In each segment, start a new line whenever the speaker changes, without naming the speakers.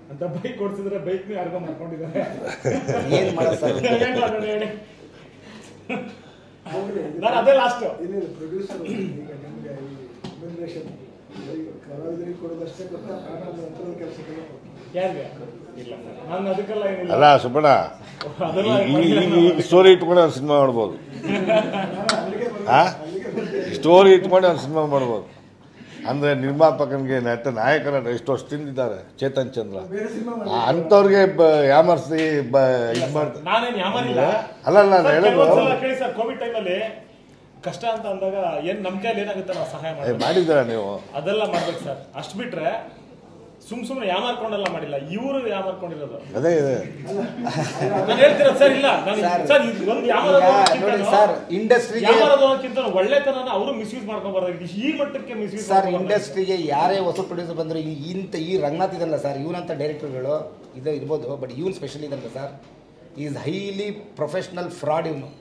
ಅಂತ ಬೈಕ್ ಕೊಡ್ಸಿದ್ರೆ ಬೈಕ್ನು ಯಾರಿಗೋ ಮಾಡ್ಕೊಂಡಿದ್ದಾರೆ
ಏನ್ ಮಾಡೋದು ಸರ್
ಏನ್ ಮಾಡೋಣ ಹೇಳಿ ನಾನು ಅದೇ ಲಾಸ್ಟ್
ಏನಿಲ್ಲ ಪ್ರೊಡ್ಯೂಸರ್ ಈಗ ನಿಮ್ಗೆ ಈ ರೆಮ್ಯುನರೇಷನ್ ಕಲಾವಿದರಿಗೆ ಕೊಡೋದಷ್ಟೇ ಗೊತ್ತಾ ಆಮೇಲೆ ನಂತರದ ಕೆಲಸಕ್ಕೆಲ್ಲ ಕೊಡ್ತಾರೆ.
ಯಾರಿಗೆ ಇಲ್ಲ ಸರ್ ನಾನು ಅದಕ್ಕೆಲ್ಲ ಏನಿಲ್ಲ
ಅಲ್ಲ ಸುಬ್ಬಣ್ಣ
ಅದೆಲ್ಲ
ಈ ಸ್ಟೋರಿ ಇಟ್ಕೊಂಡು ಒಂದು ಸಿನಿಮಾ ಮಾಡ್ಬೋದು
ನಾನು ಅಲ್ಲಿಗೆ ಬರ್ತೀನಿ.
ಆ
ಅಲ್ಲಿಗೆ ಬರ್ತೀನಿ.
ಸ್ಟೋರಿ ಇಟ್ಕೊಂಡು ಒಂದು ಸಿನಿಮಾ ಮಾಡ್ಬೋದು ಅಂದರೆ ನಿರ್ಮಾಪಕನಿಗೆ ನಟ ನಾಯಕನ ಎಷ್ಟು ವರ್ಷ ತಿಂದಿದ್ದಾರೆ ಚೇತನ್ ಚಂದ್ರ
ಬೇರೆ ಸಿನಿಮಾ ಮಾಡಿ
ಆ, ಅಂಥವ್ರಿಗೆ ಬ ಯಾಮರ್ಸಿ ಬ ಇದು ಮಾಡ್ತಾರೆ
ನಾನೇನ್ ಯಾಮರಿಲ್ಲ
ಅಲ್ಲ ಅಲ್ಲ ನಾನು
ಸರ್,
ಹೇಳೋದು
ಕೆಲವೊಂದ್ಸಲ ಕೇಳಿ ಸರ್ ಕೋವಿಡ್ ಟೈಮಲ್ಲಿ ಕಷ್ಟ ಅಂತ ಅಂದಾಗ ಏನ್ ನಮ್ ಕೈಯಲ್ಲಿ ಏನಾಗುತ್ತೆ ನಾವು ಸಹಾಯ
ಏ,
ಮಾಡ್ಬೇಕು
ಮಾಡಿದ್ದೀರಾ ನೀವು
ಅದೆಲ್ಲ ಮಾಡ್ಬೇಕು ಸರ್ ಅಷ್ಟ್ ಬಿಟ್ರೆ ಸುಮ್ ಸುಮ್ನೆ ಯಾಮಾರ್ಕೊಂಡೆಲ್ಲ ಮಾಡಿಲ್ಲ ಇವರು ಯಾಮಾರ್ಕೊಂಡಿರೋದು
ಅದೇ ಇದೆ
ನಾನು ಹೇಳ್ತಿರೋದು ಸರ್ ಇಲ್ಲ ನಾನು
ಸರ್,
ಸರ್ ಇದು ಒಂದು
ಈಗ
ಯಾಮಾರೋದು
ನೋಡಿ ಸರ್ ಇಂಡಸ್ಟ್ರಿಗೆ
ಯಾಮಾರೋದಕ್ಕಿಂತ ಒಳ್ಳೆತನ ಅವರು ಮಿಸ್ಯೂಸ್ ಮಾಡ್ಕೊಂಡ್ಬಾರ್ದು ಈ ಮಟ್ಟಕ್ಕೆ ಮಿಸ್ಯೂಸ್
ಸರ್ ಇಂಡಸ್ಟ್ರಿಗೆ ಯಾರೇ ಹೊಸ ಪ್ರೊಡ್ಯೂಸರ್ ಬಂದ್ರು ಈ- ಇಂಥ ಈ ರಂಗನಾಥ್ ಇದಲ್ಲ ಸರ್ ಇವನಂತ ಡೈರೆಕ್ಟರ್ಗಳು ಇದು ಇರ್ಬೋದು ಬಟ್ ಇವನ್ ಸ್ಪೆಷಲ್ ಇದಲ್ಲ sir is highly professional fraud ಇವನು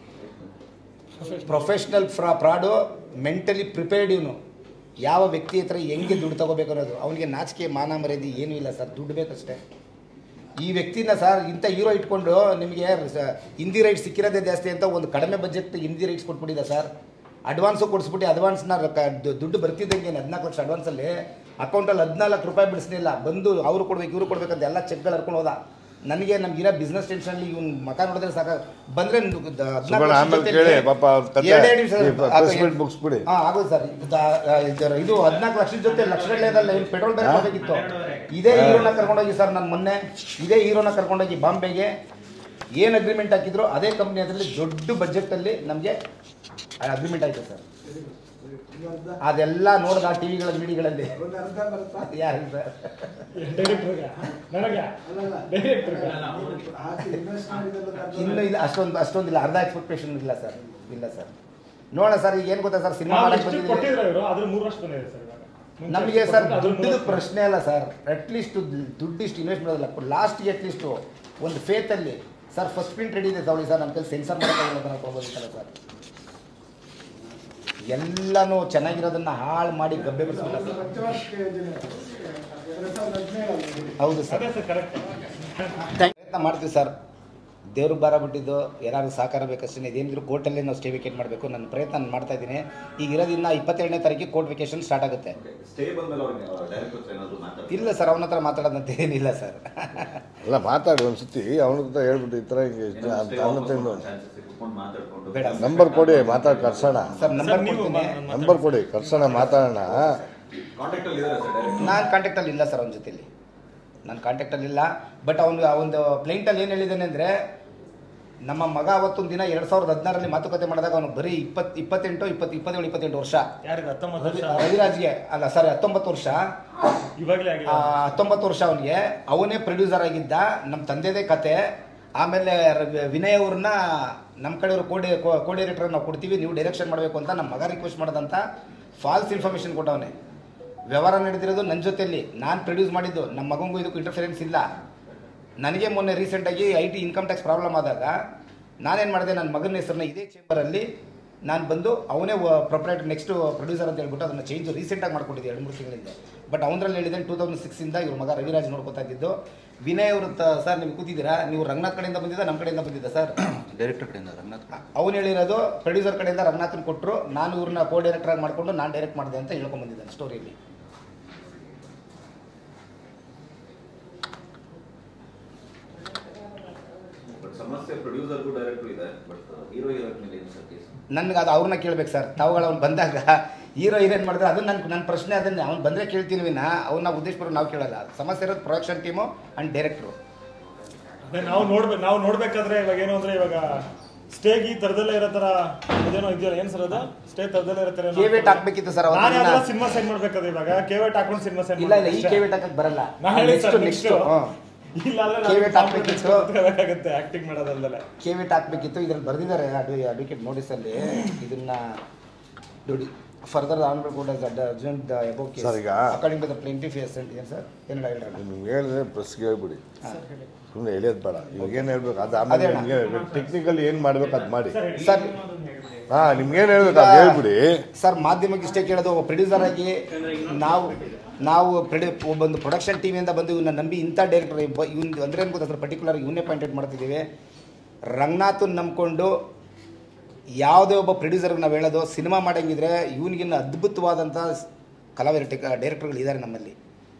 professional fraud fraud mentally prepared ಇವನು ಯಾವ ವ್ಯಕ್ತಿ ಹತ್ರ ಹೆಂಗೆ ದುಡ್ಡು ತಗೋಬೇಕು ಅನ್ನೋದು ಅವನಿಗೆ ನಾಚಿಕೆ ಮಾನ ಮರ್ಯಾದೆ ಏನೂ ಇಲ್ಲ ಸರ್ ದುಡ್ಡು ಬೇಕಷ್ಟೇ ಈ ವ್ಯಕ್ತಿನ ಸರ್ ಇಂಥ ಹೀರೋ ಇಟ್ಕೊಂಡು ನಿಮಗೆ ಸ- ಹಿಂದಿ ರೈಟ್ಸ್ ಸಿಕ್ಕಿರೋದೇ ಜಾಸ್ತಿ ಅಂತ ಒಂದು ಕಡಿಮೆ ಬಜೆಟ್ ಹಿಂದಿ ರೈಟ್ಸ್ ಕೊಟ್ಬಿಟ್ಟಿದೆ ಸರ್ ಅಡ್ವಾನ್ಸು ಕೊಡಿಸ್ಬಿಟ್ಟು ಅಡ್ವಾನ್ಸ್ನ ದುಡ್ಡು ಬರ್ತಿದ್ದಂಗೆ ಹದಿನಾಲ್ಕು ಲಕ್ಷ ಅಡ್ವಾನ್ಸಲ್ಲಿ ಅಕೌಂಟಲ್ಲಿ ಹದಿನಾಲ್ಕು ರೂಪಾಯಿ ಬಿಡಿಸ್ಲಿಲ್ಲ ಬಂದು ಅವ್ರು ಕೊಡ್ಬೇಕು ಇವ್ರು ಕೊಡ್ಬೇಕಂತ ಎಲ್ಲ ಚೆಕ್ಗಳು ಹರ್ಕೊಂಡು ಹೋದ ನನಗೆ ನಮ್ಗೆ ಇರೋ ಬಿಸ್ನೆಸ್ ಟೆನ್ಷನಲ್ಲಿ ಇವ್ನು ಮಕ ನೋಡಿದ್ರೆ ಸಾಕ ಬಂದ್ರೆ ನು- ದ- ಹದ್ನಾಲ್ಕು
ಸುಬ್ಬಣ್ಣ
ಲಕ್ಷ
ಆಮೇಲೆ
ಜೊತೆಲಿ
ಕೇಳಿ ಪಾಪ ಅವ್ರ ಕತೆ
ಎರಡೇ ನಿಮಿಷ
ಈ
ಆತ
ಪ್ರೆಸ್
ಏನ್-
ಮೀಟ್ ಮುಗಿಸ್ಬಿಡಿ
ಹಾ ಆಗೋದು ಸರ್ ಇದು ದ- ಆ, ಇದರ- ಇದು ಹದಿನಾಲ್ಕು ಲಕ್ಷದ ಜೊತೆ ಲಕ್ಷಗಳೇದಲ್ಲ ಏನು ಪೆಟ್ರೋಲ್ ಬ್ಯಾಂಕ್ ಹೋಗಬೇಕಿತ್ತು ಇದೇ ಹೀರೋನ ಕರ್ಕೊಂಡೋಗಿ ಸರ್ ನಾನು ಮೊನ್ನೆ ಇದೇ ಹೀರೋನ ಕರ್ಕೊಂಡೋಗಿ ಬಾಂಬೆಗೆ ಏನು ಅಗ್ರಿಮೆಂಟ್ ಹಾಕಿದ್ರು ಅದೇ ಕಂಪ್ನಿ ಅದರಲ್ಲಿ ದೊಡ್ಡ ಬಜೆಟಲ್ಲಿ ನಮಗೆ ಅಗ್ರಿಮೆಂಟ್ ಆಯ್ತು ಸರ್
ಒಂದು ಅರ್ಧ
ಅದೆಲ್ಲ ನೋಡಿದ ಆ ಟಿವಿಗಳ ವಿಡಿಗಳಲ್ಲಿ
ಒಂದು ಅರ್ಧ ಬರುತ್ತಾ
ಯಾರು ಸರ್
ಡೈರೆಕ್ಟರ್ಗೆ ನನಗೆ
ಅಲ್ಲಲ್ಲ
ಡೈರೆಕ್ಟರ್ಗೆ
ಹಾಕಿ ಇನ್ವೆಸ್ಟ್ ಮಾಡಿದೆಲ್ಲ ಅರ್ಧ
ಇನ್ನು ಇಲ್ಲ ಅಷ್ಟೊಂದು ಅಷ್ಟೊಂದಿಲ್ಲ ಅರ್ಧ ಎಕ್ಸ್ಪೆಕ್ಟೇಷನ್ ಇಲ್ಲ ಸರ್ ಇಲ್ಲ ಸರ್ ನೋಡೋಣ ಸರ್ ಈಗ ಏನು ಗೊತ್ತಾ ಸರ್ ಸಿನಿಮಾ
ನಾವು
ಮಾಡಕ್ಕೆ
ಎಷ್ಟು
ಬಂದಿದ್ದೀವಿ
ಕೊಟ್ಟಿದ್ರೆ ಇವರು ಅದ್ರ ಮೂರು ವರ್ಷ ಬಂದಿದೆ ಸರ್ ಇವಾಗ ಮುಂಚೆ
ನಮಗೆ
ಎಷ್ಟು
ಸರ್
ಕೊಟ್ಟಿದ್ರು, ಅದ್ರ
ದುಡ್ಡು
ಮೂರು ವರ್ಷ
ಪ್ರಶ್ನೆ ಅಲ್ಲ ಸರ್ ಅಟ್ಲೀಸ್ಟ್ ದುಡ್ಡು ಇಷ್ಟು ಇನ್ವೆಸ್ಟ್ ಮಾಡೋದಿಲ್ಲ ಲಾಸ್ಟ್ಗೆ ಅಟ್ಲೀಸ್ಟ್ ಒಂದು ಫೇತಲ್ಲಿ ಸರ್ ಫಸ್ಟ್ ಪ್ರಿಂಟ್ ರೆಡಿ ಇದೆ ತಗೊಳ್ಳಿ ಸರ್ ನನ್ನ ಕೈಲಿ ಸೆನ್ಸರ್ ಮಾಡೋಕ್ಕಾಗಲ್ಲ ಕೊಡ್ಬೋದಿತ್ತಲ್ಲ ಸರ್ ಎಲ್ಲನೂ ಚೆನ್ನಾಗಿರೋದನ್ನ ಹಾಳು ಮಾಡಿ ಗಬ್ಬೆ ಬಿಡಿಸ್ಬಿಟ್ಟ
ಅದು
ಸರ್
ಪಂಚವಾರ್ಷಿಕ ಯೋಜನೆ ಎರಡ್ ಸಾವಿರದ ಹದಿನೇಳಲ್ಲಿ
ಹೌದು ಸರ್
ಅದೇ ಸರ್ ಕರೆಕ್ಟ್
ಪ್ರಯತ್ನ ಮಾಡ್ತೀವಿ ಸರ್ ದೇವ್ರಿಗೆ ಭಾರ ಬಿಟ್ಟಿದ್ದು ಯಾರು ಸಹಕಾರ ಬೇಕಷ್ಟೇ ಇದೇನಿದ್ರು ಕೋರ್ಟಲ್ಲೇ ನಾವು ಸ್ಟೇ ವೇಕೇಟ್ ಮಾಡಬೇಕು ನನ್ನ ಪ್ರಯತ್ನ ನಾನು ಮಾಡ್ತಾ ಇದ್ದೀನಿ ಈಗ ಇರೋದಿನ್ನ ಇಪ್ಪತ್ತೆರಡನೇ ತಾರೀಕಿಗೆ ಕೋರ್ಟ್ ವೆಕೇಶನ್ ಸ್ಟಾರ್ಟ್ ಆಗುತ್ತೆ
ಸ್ಟೇ ಬಂದ್ಮೇಲೆ ಅವ್ರಿಗೆ ಡೈರೆಕ್ಟರ್ ಹತ್ರ ಏನಾದ್ರು ಮಾತಾಡ್ತಾರೆ
ಇಲ್ಲ ಸರ್ ಅವನ ಹತ್ರ ಮಾತಾಡೋದಂತ ಏನಿಲ್ಲ ಸರ್
ಅಲ್ಲ ಮಾತಾಡಿ ಒಂದ್ಸತಿ ಅವನ ಹತ್ರ ಹೇಳ್ಬಿಟ್ಟು ಈ ಥರ ಹಿಂಗೆ ಇಷ್ಟ ಅಂತ ಅನ್ನತ್ತೇನು
ಕುತ್ಕೊಂಡು ಮಾತಾಡ್ಕೊಂಡು
ಬೇಡ
ನಂಬರ್ ಕೊಡಿ ಮಾತಾಡಿ ಕರ್ಸೋಣ
ಸರ್ ನಂಬರ್
ನೀವು
ಕೊಡ್ತೀನಿ
ನಂಬರ್ ಕೊಡಿ ಕರ್ಸೋಣ ಮಾತಾಡೋಣ
ಕಾಂಟ್ಯಾಕ್ಟ್ ಅಲ್ಲಿ ಇದಾರೆ ಸರ್ ಡೈರೆಕ್ಟ್
ನಾನು ಕಾಂಟ್ಯಾಕ್ಟಲ್ಲಿ ಇಲ್ಲ ಸರ್ ಅವನ ಜೊತೆಲಿ ನಾನು ಕಾಂಟ್ಯಾಕ್ಟಲ್ಲಿ ಇಲ್ಲ ಬಟ್ ಅವನು ಆ ಒಂದು ಪ್ಲೇಂಟಲ್ಲಿ ಏನು ಹೇಳಿದ್ದಾನೆ ಅಂದರೆ ನಮ್ಮ ಮಗ ಅವತ್ತೊಂದು ದಿನ ಎರಡು ಸಾವಿರದ ಹದಿನಾರರಲ್ಲಿ ಮಾತುಕತೆ ಮಾಡಿದಾಗ ಅವನು ಬರೀ ಇಪ್ಪತ್ತು ಇಪ್ಪತ್ತೆಂಟು ಇಪ್ಪತ್ತು ಇಪ್ಪತ್ತೇಳು ಇಪ್ಪತ್ತೆಂಟು ವರ್ಷ
ಯಾರಿಗೆ ಹತ್ತೊಂಬತ್ತು
ರವಿ
ವರ್ಷ
ರವಿರಾಜ್ಗೆ ಅಲ್ಲ ಸರ್ ಹತ್ತೊಂಬತ್ತು ವರ್ಷ
ಇವಾಗಲೇ
ಆ,
ಆಗಿಲ್ಲ
ಹತ್ತೊಂಬತ್ತು ವರ್ಷ ಅವನಿಗೆ ಅವನೇ ಪ್ರೊಡ್ಯೂಸರ್ ಆಗಿದ್ದ ನಮ್ಮ ತಂದೆದೇ ಕತೆ ಆಮೇಲೆ ರವಿ- ವಿನಯ್ ಅವ್ರನ್ನ ನಮ್ಮ ಕಡೆಯವರು ಕೋಡಿ ಕೋ ಡೈರೆಕ್ಟರ್ ನಾವು ಕೊಡ್ತೀವಿ ನೀವು ಡೈರೆಕ್ಷನ್ ಮಾಡಬೇಕು ಅಂತ ನಮ್ಮ ಮಗ ರಿಕ್ವೆಸ್ಟ್ ಮಾಡೋದಂತ ಫಾಲ್ಸ್ ಇನ್ಫಾರ್ಮೇಷನ್ ಕೊಟ್ಟವನೆ ವ್ಯವಹಾರ ನಡೆದಿರೋದು ನನ್ನ ಜೊತೆಯಲ್ಲಿ ನಾನು ಪ್ರೊಡ್ಯೂಸ್ ಮಾಡಿದ್ದು ನಮ್ಮ ಮಗಂಗೂ ಇದಕ್ಕೂ ಇಂಟರ್ಫಿರೆನ್ಸ್ ಇಲ್ಲ ನನಗೆ ಮೊನ್ನೆ ರೀಸೆಂಟಾಗಿ I T income tax problem ಆದಾಗ ನಾನೇನು ಮಾಡಿದೆ ನನ್ನ ಮಗನ ಹೆಸರನ್ನ ಇದೇ ಚೇಂಬರಲ್ಲಿ ನಾನು ಬಂದು ಅವನೇ ಪ್ರೊಪ್ರೈಟರ್ ನೆಕ್ಸ್ಟ್ ಪ್ರೊಡ್ಯೂಸರ್ ಅಂತ ಹೇಳ್ಬಿಟ್ಟು ಅದನ್ನು ಚೇಂಜ್ ರೀಸೆಂಟಾಗಿ ಮಾಡ್ಕೊಂಡಿದ್ದೆ ಎರಡು ಮೂರು ತಿಂಗಳಿಂದ ಬಟ್ ಅವನಲ್ಲಿ ಹೇಳಿದೆ ಟೂ ತೌಸಂಡ್ ಸಿಕ್ಸಿಂದ ಇವ್ರ ಮಗ ರವಿರಾಜ್ ನೋಡ್ಕೊತಾ ಇದ್ದಿದ್ದು ವಿನಯ್ ಅವರು ಸರ್ ನೀವು ಕೂತಿದ್ದೀರಾ ನೀವು ರಂಗನಾಥ್ ಕಡೆಯಿಂದ ಬಂದಿದ್ದ ನಮ್ಮ ಕಡೆಯಿಂದ ಬಂದಿದ್ದ ಸರ್
ಡೈರೆಕ್ಟರ್ ಕಡೆಯಿಂದ ರಂಗನಾಥ್
ಅವನು ಹೇಳಿರೋದು ಪ್ರೊಡ್ಯೂಸರ್ ಕಡೆಯಿಂದ ರಂಗನಾಥನ್ ಕೊಟ್ಟರು ನಾನು ಇವ್ರನ್ನ ಕೋ ಡೈರೆಕ್ಟರ್ ಆಗಿ ಮಾಡಿಕೊಂಡು ನಾನು ಡೈರೆಕ್ಟ್ ಮಾಡಿದೆ ಅಂತ ಹೇಳ್ಕೊಂಡ್ ಬಂದಿದ್ದಾನೆ ಸ್ಟೋರಿಯಲ್ಲಿ
ಬಟ್ ಸಮಸ್ಯೆ ಪ್ರೊಡ್ಯೂಸರ್ಗೂ ಡೈರೆಕ್ಟರ್ ಇದೆ ಬಟ್ ಹೀರೋ ಹೀರೋಯಿನ್ ಮೇಲೆ ಏನು ಸರ್ ಕೇಸ್
ನನ್ಗೆ ಅದು ಅವ್ರನ್ನ ಕೇಳ್ಬೇಕು ಸರ್ ತಾವುಗಳು ಅವ್ನು ಬಂದಾಗ ಹೀರೋ ಹೀರೋಯಿನ್ ಮಾಡಿದ್ರೆ ಅದು ನನ್ನ ನನ್ನ ಪ್ರಶ್ನೆ ಅದನ್ನೇ ಅವ್ನು ಬಂದರೆ ಕೇಳ್ತೀನಿ ವಿನ ಅವನ್ನ ಉದ್ದೇಶಪೂರ್ವಕ ನಾವು ಕೇಳಲ್ಲ ಸಮಸ್ಯೆ ಇರೋದು ಪ್ರೊಡಕ್ಷನ್ ಟೀಮು ಆ್ಯಂಡ್ ಡೈರೆಕ್ಟ್ರು
ಅದೇ ನಾವು ನೋಡ್ಬೇಕು ನಾವು ನೋಡ್ಬೇಕಾದ್ರೆ ಇವಾಗ ಏನು ಅಂದ್ರೆ ಇವಾಗ ಸ್ಟೇಗ್ ಈ ತರದಲ್ಲೇ ಇರೋ ತರ ಅದೇನೋ ಇದೆಯಲ್ಲ ಏನ್ ಸರ್ ಅದು ಸ್ಟೇ ತರದಲ್ಲೇ ಇರೋ ತರ
ಕೇವೇಟ್ ಹಾಕ್ಬೇಕಿತ್ತು ಸರ್ ಅವತ್ತು
ನಾನು
ದಿನ.
ಯಾವ್ದಾರ ಸಿನಿಮಾ ಸೈನ್ ಮಾಡ್ಬೇಕಾದ್ರೆ ಇವಾಗ ಕೇವೇಟ್ ಹಾಕೊಂಡು ಸಿನಿಮಾ ಸೈನ್
ಇಲ್ಲ ಇಲ್ಲ ಈ ಕೇವೇಟ್ ಹಾಕಕ್ಕೆ ಬರಲ್ಲ
ನಾನು ಹೇಳಿ ಸರ್
ನೆಕ್ಸ್ಟ್
ನೆಕ್ಸ್ಟ್
ನೆಕ್ಸ್ಟ್
ಇಲ್ಲ ಅಂದ್ರೆ
ಕೇವೇಟ್ ಹಾಕ್ಬೇಕಿತ್ತು.
ಬೇಕಾಗುತ್ತೆ ಆಕ್ಟಿಂಗ್ ಮಾಡೋದಲ್ದಲೆ
ಕೇವಿಟ್ ಹಾಕ್ಬೇಕಿತ್ತು ಇದ್ರಲ್ಲಿ ಬರೆದಿದ್ದಾರೆ ಅಡ್ವಿ ಅಡ್ವೊಕೇಟ್ ನೋಟಿಸಲ್ಲಿ ಇದನ್ನ ನೋಡಿ further honourable court as urgent the above case
Sir, ಈಗ-
according to the plaintiff assent ಏನು ಸರ್ ಏನು ಹೇಳೋಣ
ನಿಮ್ಗೆ ಹೇಳಿದ್ರೆ ಪ್ರೆಸ್ಗೆ ಹೇಳ್ಬಿಡಿ ಸುಮ್ಮನೆ ಎಳಿಯೋದು ಬೇಡ ಇವಾಗ ಏನು ಹೇಳ್ಬೇಕು ಅದು
ಅದೇ
ಆಮೇಲೆ
ಅಣ್ಣ.
ನಿಮಗೆ ಟೆಕ್ನಿಕಲ್ ಏನು ಮಾಡ್ಬೇಕು ಅದು ಮಾಡಿ
ಸರ್
ಹಾ ನಿಮ್ಗೇನು ಹೇಳ್ಬೇಕು ಅದು ಹೇಳ್ಬಿಡಿ
ಸರ್ ಮಾಧ್ಯಮಕ್ಕೆ ಇಷ್ಟೇ ಕೇಳೋದು ಒಬ್ಬ ಪ್ರೊಡ್ಯೂಸರ್ ಆಗಿ ನಾವು ನಾವು ಪ್ರೊಡ್ಯೂ ಒಬ್ಬೊಂದು ಪ್ರೊಡಕ್ಷನ್ ಟೀಮಿಂದ ಬಂದು ಇವನ್ನ ನಂಬಿ ಇಂಥ ಡೈರೆಕ್ಟರ್ ಇವನ್ ಅಂದ್ರೆ ಏನು ಗೊತ್ತಾ ಸರ್ ಪರ್ಟಿಕ್ಯುಲರ್ ಇವನ್ನೇ ಪಾಯಿಂಟೆಡ್ ಮಾಡ್ತಿದ್ದೀವಿ ರಂಗನಾಥನ್ ನಂಬ್ಕೊಂಡು ಯಾವುದೇ ಒಬ್ಬ ಪ್ರೊಡ್ಯೂಸರ್ಗೆ ನಾವು ಹೇಳೋದು ಸಿನಿಮಾ ಮಾಡಂಗಿದ್ರೆ ಇವನಿಗಿನ್ನ ಅದ್ಭುತವಾದಂಥ ಕಲಾವಿದ ಡೈರೆಕ್ಟರ್ಗಳು ಇದ್ದಾರೆ ನಮ್ಮಲ್ಲಿ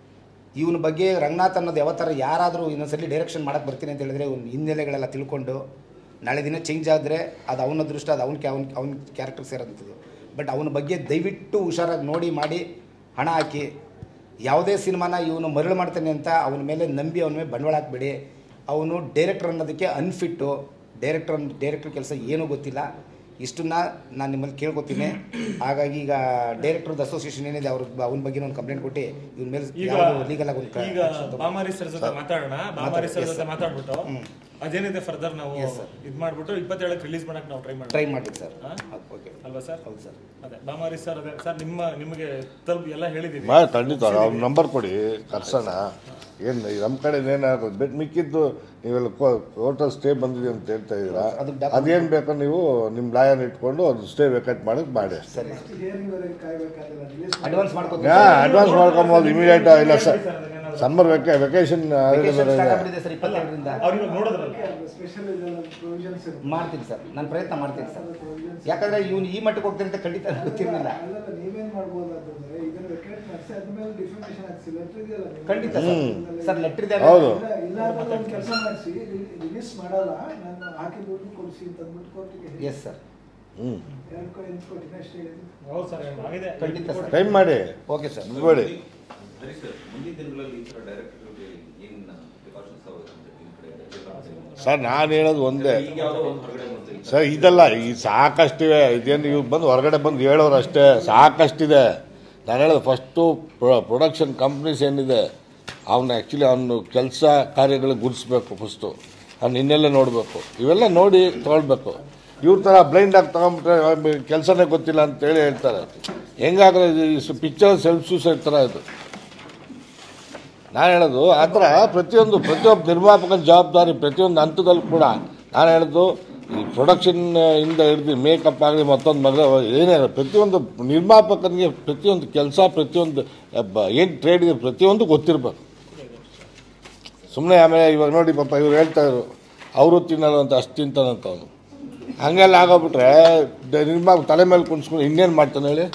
ಇವನ ಬಗ್ಗೆ ರಂಗನಾಥ್ ಅನ್ನೋದು ಯಾವತ್ತರ ಯಾರಾದರೂ ಇನ್ನೊಂದ್ಸಲಿ ಡೈರೆಕ್ಷನ್ ಮಾಡಕ್ಕೆ ಬರ್ತೀನಿ ಅಂತ ಹೇಳಿದ್ರೆ ಇವ್ನ ಹಿನ್ನೆಲೆಗಳೆಲ್ಲ ತಿಳ್ಕೊಂಡು ನಾಳೆ ದಿನ ಚೇಂಜ್ ಆದರೆ ಅದು ಅವನ ದೃಷ್ಟ ಅದು ಅವ್ನ ಅವ್ನ ಅವ್ನ ಕ್ಯಾರೆಕ್ಟರ್ ಸೇರೋಂಥದ್ದು ಬಟ್ ಅವನ ಬಗ್ಗೆ ದಯವಿಟ್ಟು ಹುಷಾರಾಗಿ ನೋಡಿ ಮಾಡಿ ಹಣ ಹಾಕಿ ಯಾವುದೇ ಸಿನಿಮಾನ ಇವನು ಮರಳು ಮಾಡ್ತಾನೆ ಅಂತ ಅವನ ಮೇಲೆ ನಂಬಿ ಅವನ ಮೇಲೆ ಬಂಡವಾಳ ಹಾಕ್ಬೇಡಿ ಅವನು ಡೈರೆಕ್ಟರ್ ಅನ್ನೋದಕ್ಕೆ ಅನ್ಫಿಟ್ಟು ಡೈರೆಕ್ಟರ್ ಡೈರೆಕ್ಟರ್ ಕೆಲಸ ಏನೂ ಗೊತ್ತಿಲ್ಲ ಇಷ್ಟನ್ನ ನಾನು ನಿಮ್ಮಲ್ಲಿ ಕೇಳ್ಕೊತೀನಿ ಹಾಗಾಗಿ ಈಗ ಡೈರೆಕ್ಟರ್ದ ಅಸೋಸಿಯೇಷನ್ ಏನಿದೆ ಅವ್ರ ಅವನ ಬಗ್ಗೆ ಒಂದು ಕಂಪ್ಲೇಂಟ್ ಕೊಟ್ಟು ಇವನ ಮೇಲೆ
ಈಗ
ಲೀಗಲ್ ಆಗಿ ಒಂದು ಕ-
ಈಗ ಬಾಮಾರಿ ಸರ್ ಜೊತೆ ಮಾತಾಡೋಣ ಬಾಮಾರಿ ಸರ್ ಜೊತೆ ಮಾತಾಡ್ಬಿಟ್ಟು ಅದೇನಿದೆ ಫರ್ದರ್ ನಾವು
Yes, sir.
ಇದ್ ಮಾಡ್ಬಿಟ್ಟು ಇಪ್ಪತ್ತೇಳಕ್ಕೆ ರಿಲೀಸ್ ಮಾಡಕ್ ನಾವು ಟ್ರೈ ಮಾಡ್ತೀವಿ
ಟ್ರೈ ಮಾಡಿ ಸರ್
ಹಾ?
ಓಕೆ
ಅಲ್ವಾ ಸರ್
ಹೌದು ಸರ್
ಅದೇ ಬಾಮಾರಿ ಸರ್ ಅದೇ ಸರ್ ನಿಮ್ಮ ನಿಮಗೆ ತಲುಪ್ ಎಲ್ಲ ಹೇಳಿದೀವಿ
ಮಾ ಖಂಡಿತ ಅವ್ರ ನಂಬರ್ ಕೊಡಿ ಕರ್ಸೋಣ ಏನು ನಮ್ಮ ಕಡೆ ಏನಾಗೋದು ಬೆಟ್ ಮಿಕ್ಕಿದ್ದು ನೀವೆಲ್ಲ ಕೋರ್ಟಲ್ ಸ್ಟೇ ಬಂದಿದೆ ಅಂತ ಹೇಳ್ತಾ ಇದ್ದೀರಾ
ಅದು document-
ಅದೇನು ಬೇಕೋ ನೀವು ನಿಮ್ಮ ಲಾಯರ್ ಇಟ್ಕೊಂಡು ಅದು ಸ್ಟೇ ವೇಕೆಟ್ ಮಾಡಕ್ಕೆ ಮಾಡಿ
ಸರಿ
ಹಿಯರಿಂಗ್ ವರೆಗೆ ಕಾಯ್ಬೇಕಾಗಿಲ್ಲ ರಿಲೀಸ್
ಅಡ್ವಾನ್ಸ್ ಮಾಡ್ಕೊತೀನಿ
ಯಾ ಅಡ್ವಾನ್ಸ್ ಮಾಡ್ಕೊಬೋದು ಇಮಿಡಿಯೇಟ್ ಇಲ್ಲ ಸರ್ ಸಮ್ಮರ್ ವೆಕೆ ವೆಕೇಶನ್
Vacation start ಆಗ್ಬಿಟ್ಟಿದೆ ಸರ್ ಇಪ್ಪತ್ತೆರಡರಿಂದ
ಅವ್ರಿಗೆ ನೋಡೋದ್ರಲ್ಲ
ಸ್ಪೆಷಲ್ ಇದೆಲ್ಲ ಪ್ರೊವಿಷನ್ಸ್ ಇರುತ್ತೆ
ಮಾಡ್ತೀನಿ ಸರ್ ನಾನು ಪ್ರಯತ್ನ ಮಾಡ್ತೀನಿ ಸರ್ ಯಾಕಂದ್ರೆ ಇವನು ಈ ಮಟ್ಟಕ್ಕೆ ಹೋಗ್ತೀನಿ ಅಂತ ಖಂಡಿತ ನನಗೆ ಗೊತ್ತಿರಲಿಲ್ಲ
ಅಲ್ಲಲ್ಲ ನೀವೇನ್ ಮಾಡ್ಬೋದು ಅಂತಂದ್ರೆ ಇದನ್ನ ವೆಕೇಟ್ ಮಾಡಿಸಿ ಅದ್ಮೇಲೆ ಡಿಫ್ರಿಮೇಷನ್ ಹಾಕ್ಸಿ ಲೆಟರ್ ಇದೆಯಲ್ಲ ನೀವು.
ಖಂಡಿತ ಸರ್ ಸರ್ ಲೆಟ್ರ್ ಇದೆ
ಹೌದು.
ಇಲ್ಲ ಇಲ್ಲ ಅಂದ್ರೆ ಒಂದು ಕೆಲಸ ಮಾಡಿಸಿ ರಿಲೀಸ್ ಮಾಡಲ್ಲ ನಾನು ಹಾಕಿ ದುಡ್ಡು ಕೊಡಿಸಿ ಅಂತ ಅಂದ್ಬಿಟ್ಟು ಕೋರ್ಟಿಗೆ
ಎಸ್ ಸರ್
ಹ್ಞೂ
ಎರಡು ಕೋ ಎಂಟು ಕೋಟಿನ ಅಷ್ಟೇ ಇದೆ
ಹೌದು ಸರ್ ಆಗಿದೆ
ಖಂಡಿತ ಸರ್
ಟೈಮ್ ಮಾಡಿ
ಓಕೆ ಸರ್
ಬಿಡ್ಬೇಡಿ
ಸರಿ ಸರ್ ಮುಂದಿನ ದಿನಗಳಲ್ಲಿ ಈ ಥರ ಡೈರೆಕ್ಟರ್ಗೆ ಏನು ಪ್ರಿಕಾಷನ್ಸ್ ಆಗುತ್ತೆ ಅಂತ ನಿಮ್ಮ ಕಡೆ
ಸರ್ ನಾನು ಹೇಳೋದು ಒಂದೇ
ಈಗ ಯಾವುದೋ ಒಂದು ಹೊರಗಡೆ ಬಂತು
ಸರ್ ಇದಲ್ಲ ಈ ಸಾಕಷ್ಟಿವೆ ಇದೇನು ಇವ್ರು ಬಂದು ಹೊರಗಡೆ ಬಂದು ಹೇಳೋರು ಅಷ್ಟೇ ಸಾಕಷ್ಟಿದೆ ನಾನು ಹೇಳೋದು ಫಸ್ಟು ಪ್ರೊಡಕ್ಷನ್ ಕಂಪ್ನೀಸ್ ಏನಿದೆ ಅವನ್ನ ಆ್ಯಕ್ಚುಲಿ ಅವನು ಕೆಲಸ ಕಾರ್ಯಗಳು ಗುರುತಿಸ್ಬೇಕು ಫಸ್ಟು ಅವ್ನು ಇನ್ನೆಲ್ಲ ನೋಡಬೇಕು ಇವೆಲ್ಲ ನೋಡಿ ತೊಗೊಳ್ಬೇಕು ಇವ್ರ ಥರ ಬ್ಲೈಂಡ್ ಆಗಿ ತೊಗೊಂಬಿಟ್ರೆ ಕೆಲಸನೇ ಗೊತ್ತಿಲ್ಲ ಅಂತೇಳಿ ಹೇಳ್ತಾರೆ ಹೆಂಗಾದ್ರೆ ಇದು ಪಿಕ್ಚರ್ ಸೆಲ್ಫ್ ಸೂಸೈಡ್ ಥರ ಇದು ನಾನು ಹೇಳೋದು ಆ ಥರ ಪ್ರತಿಯೊಂದು ಪ್ರತಿಯೊಬ್ಬ ನಿರ್ಮಾಪಕನ ಜವಾಬ್ದಾರಿ ಪ್ರತಿಯೊಂದು ಹಂತದಲ್ಲೂ ಕೂಡ ನಾನು ಹೇಳೋದು ಈ ಪ್ರೊಡಕ್ಷನ್ ಇಂದ ಹಿಡಿದು ಮೇಕಪ್ ಆಗಲಿ ಮತ್ತೊಂದು ಮಗ ಏನೇ ಆಗಲಿ ಪ್ರತಿಯೊಂದು ನಿರ್ಮಾಪಕನಿಗೆ ಪ್ರತಿಯೊಂದು ಕೆಲಸ ಪ್ರತಿಯೊಂದು ಏನು ಟ್ರೇಡ್ ಇದೆ ಪ್ರತಿಯೊಂದು ಗೊತ್ತಿರಬೇಕು ಸುಮ್ಮನೆ ಆಮೇಲೆ ಇವಾಗ ನೋಡಿ ಪಾಪ ಇವ್ರು ಹೇಳ್ತಾ ಇದ್ರು ಅವರು ತಿನ್ನಲ್ಲ ಅಂತ ಅಷ್ಟು ತಿಂತಾನಂತ ಅವನು ಹಂಗೆಲ್ಲ ಆಗೋಗ್ಬಿಟ್ರೆ ಡ- ನಿರ್ಮಾಪಕ ತಲೆ ಮೇಲೆ ಕುಣಿಸ್ಕೊಂಡು ಇನ್ನೇನು ಮಾಡ್ತಾನೆ ಹೇಳಿ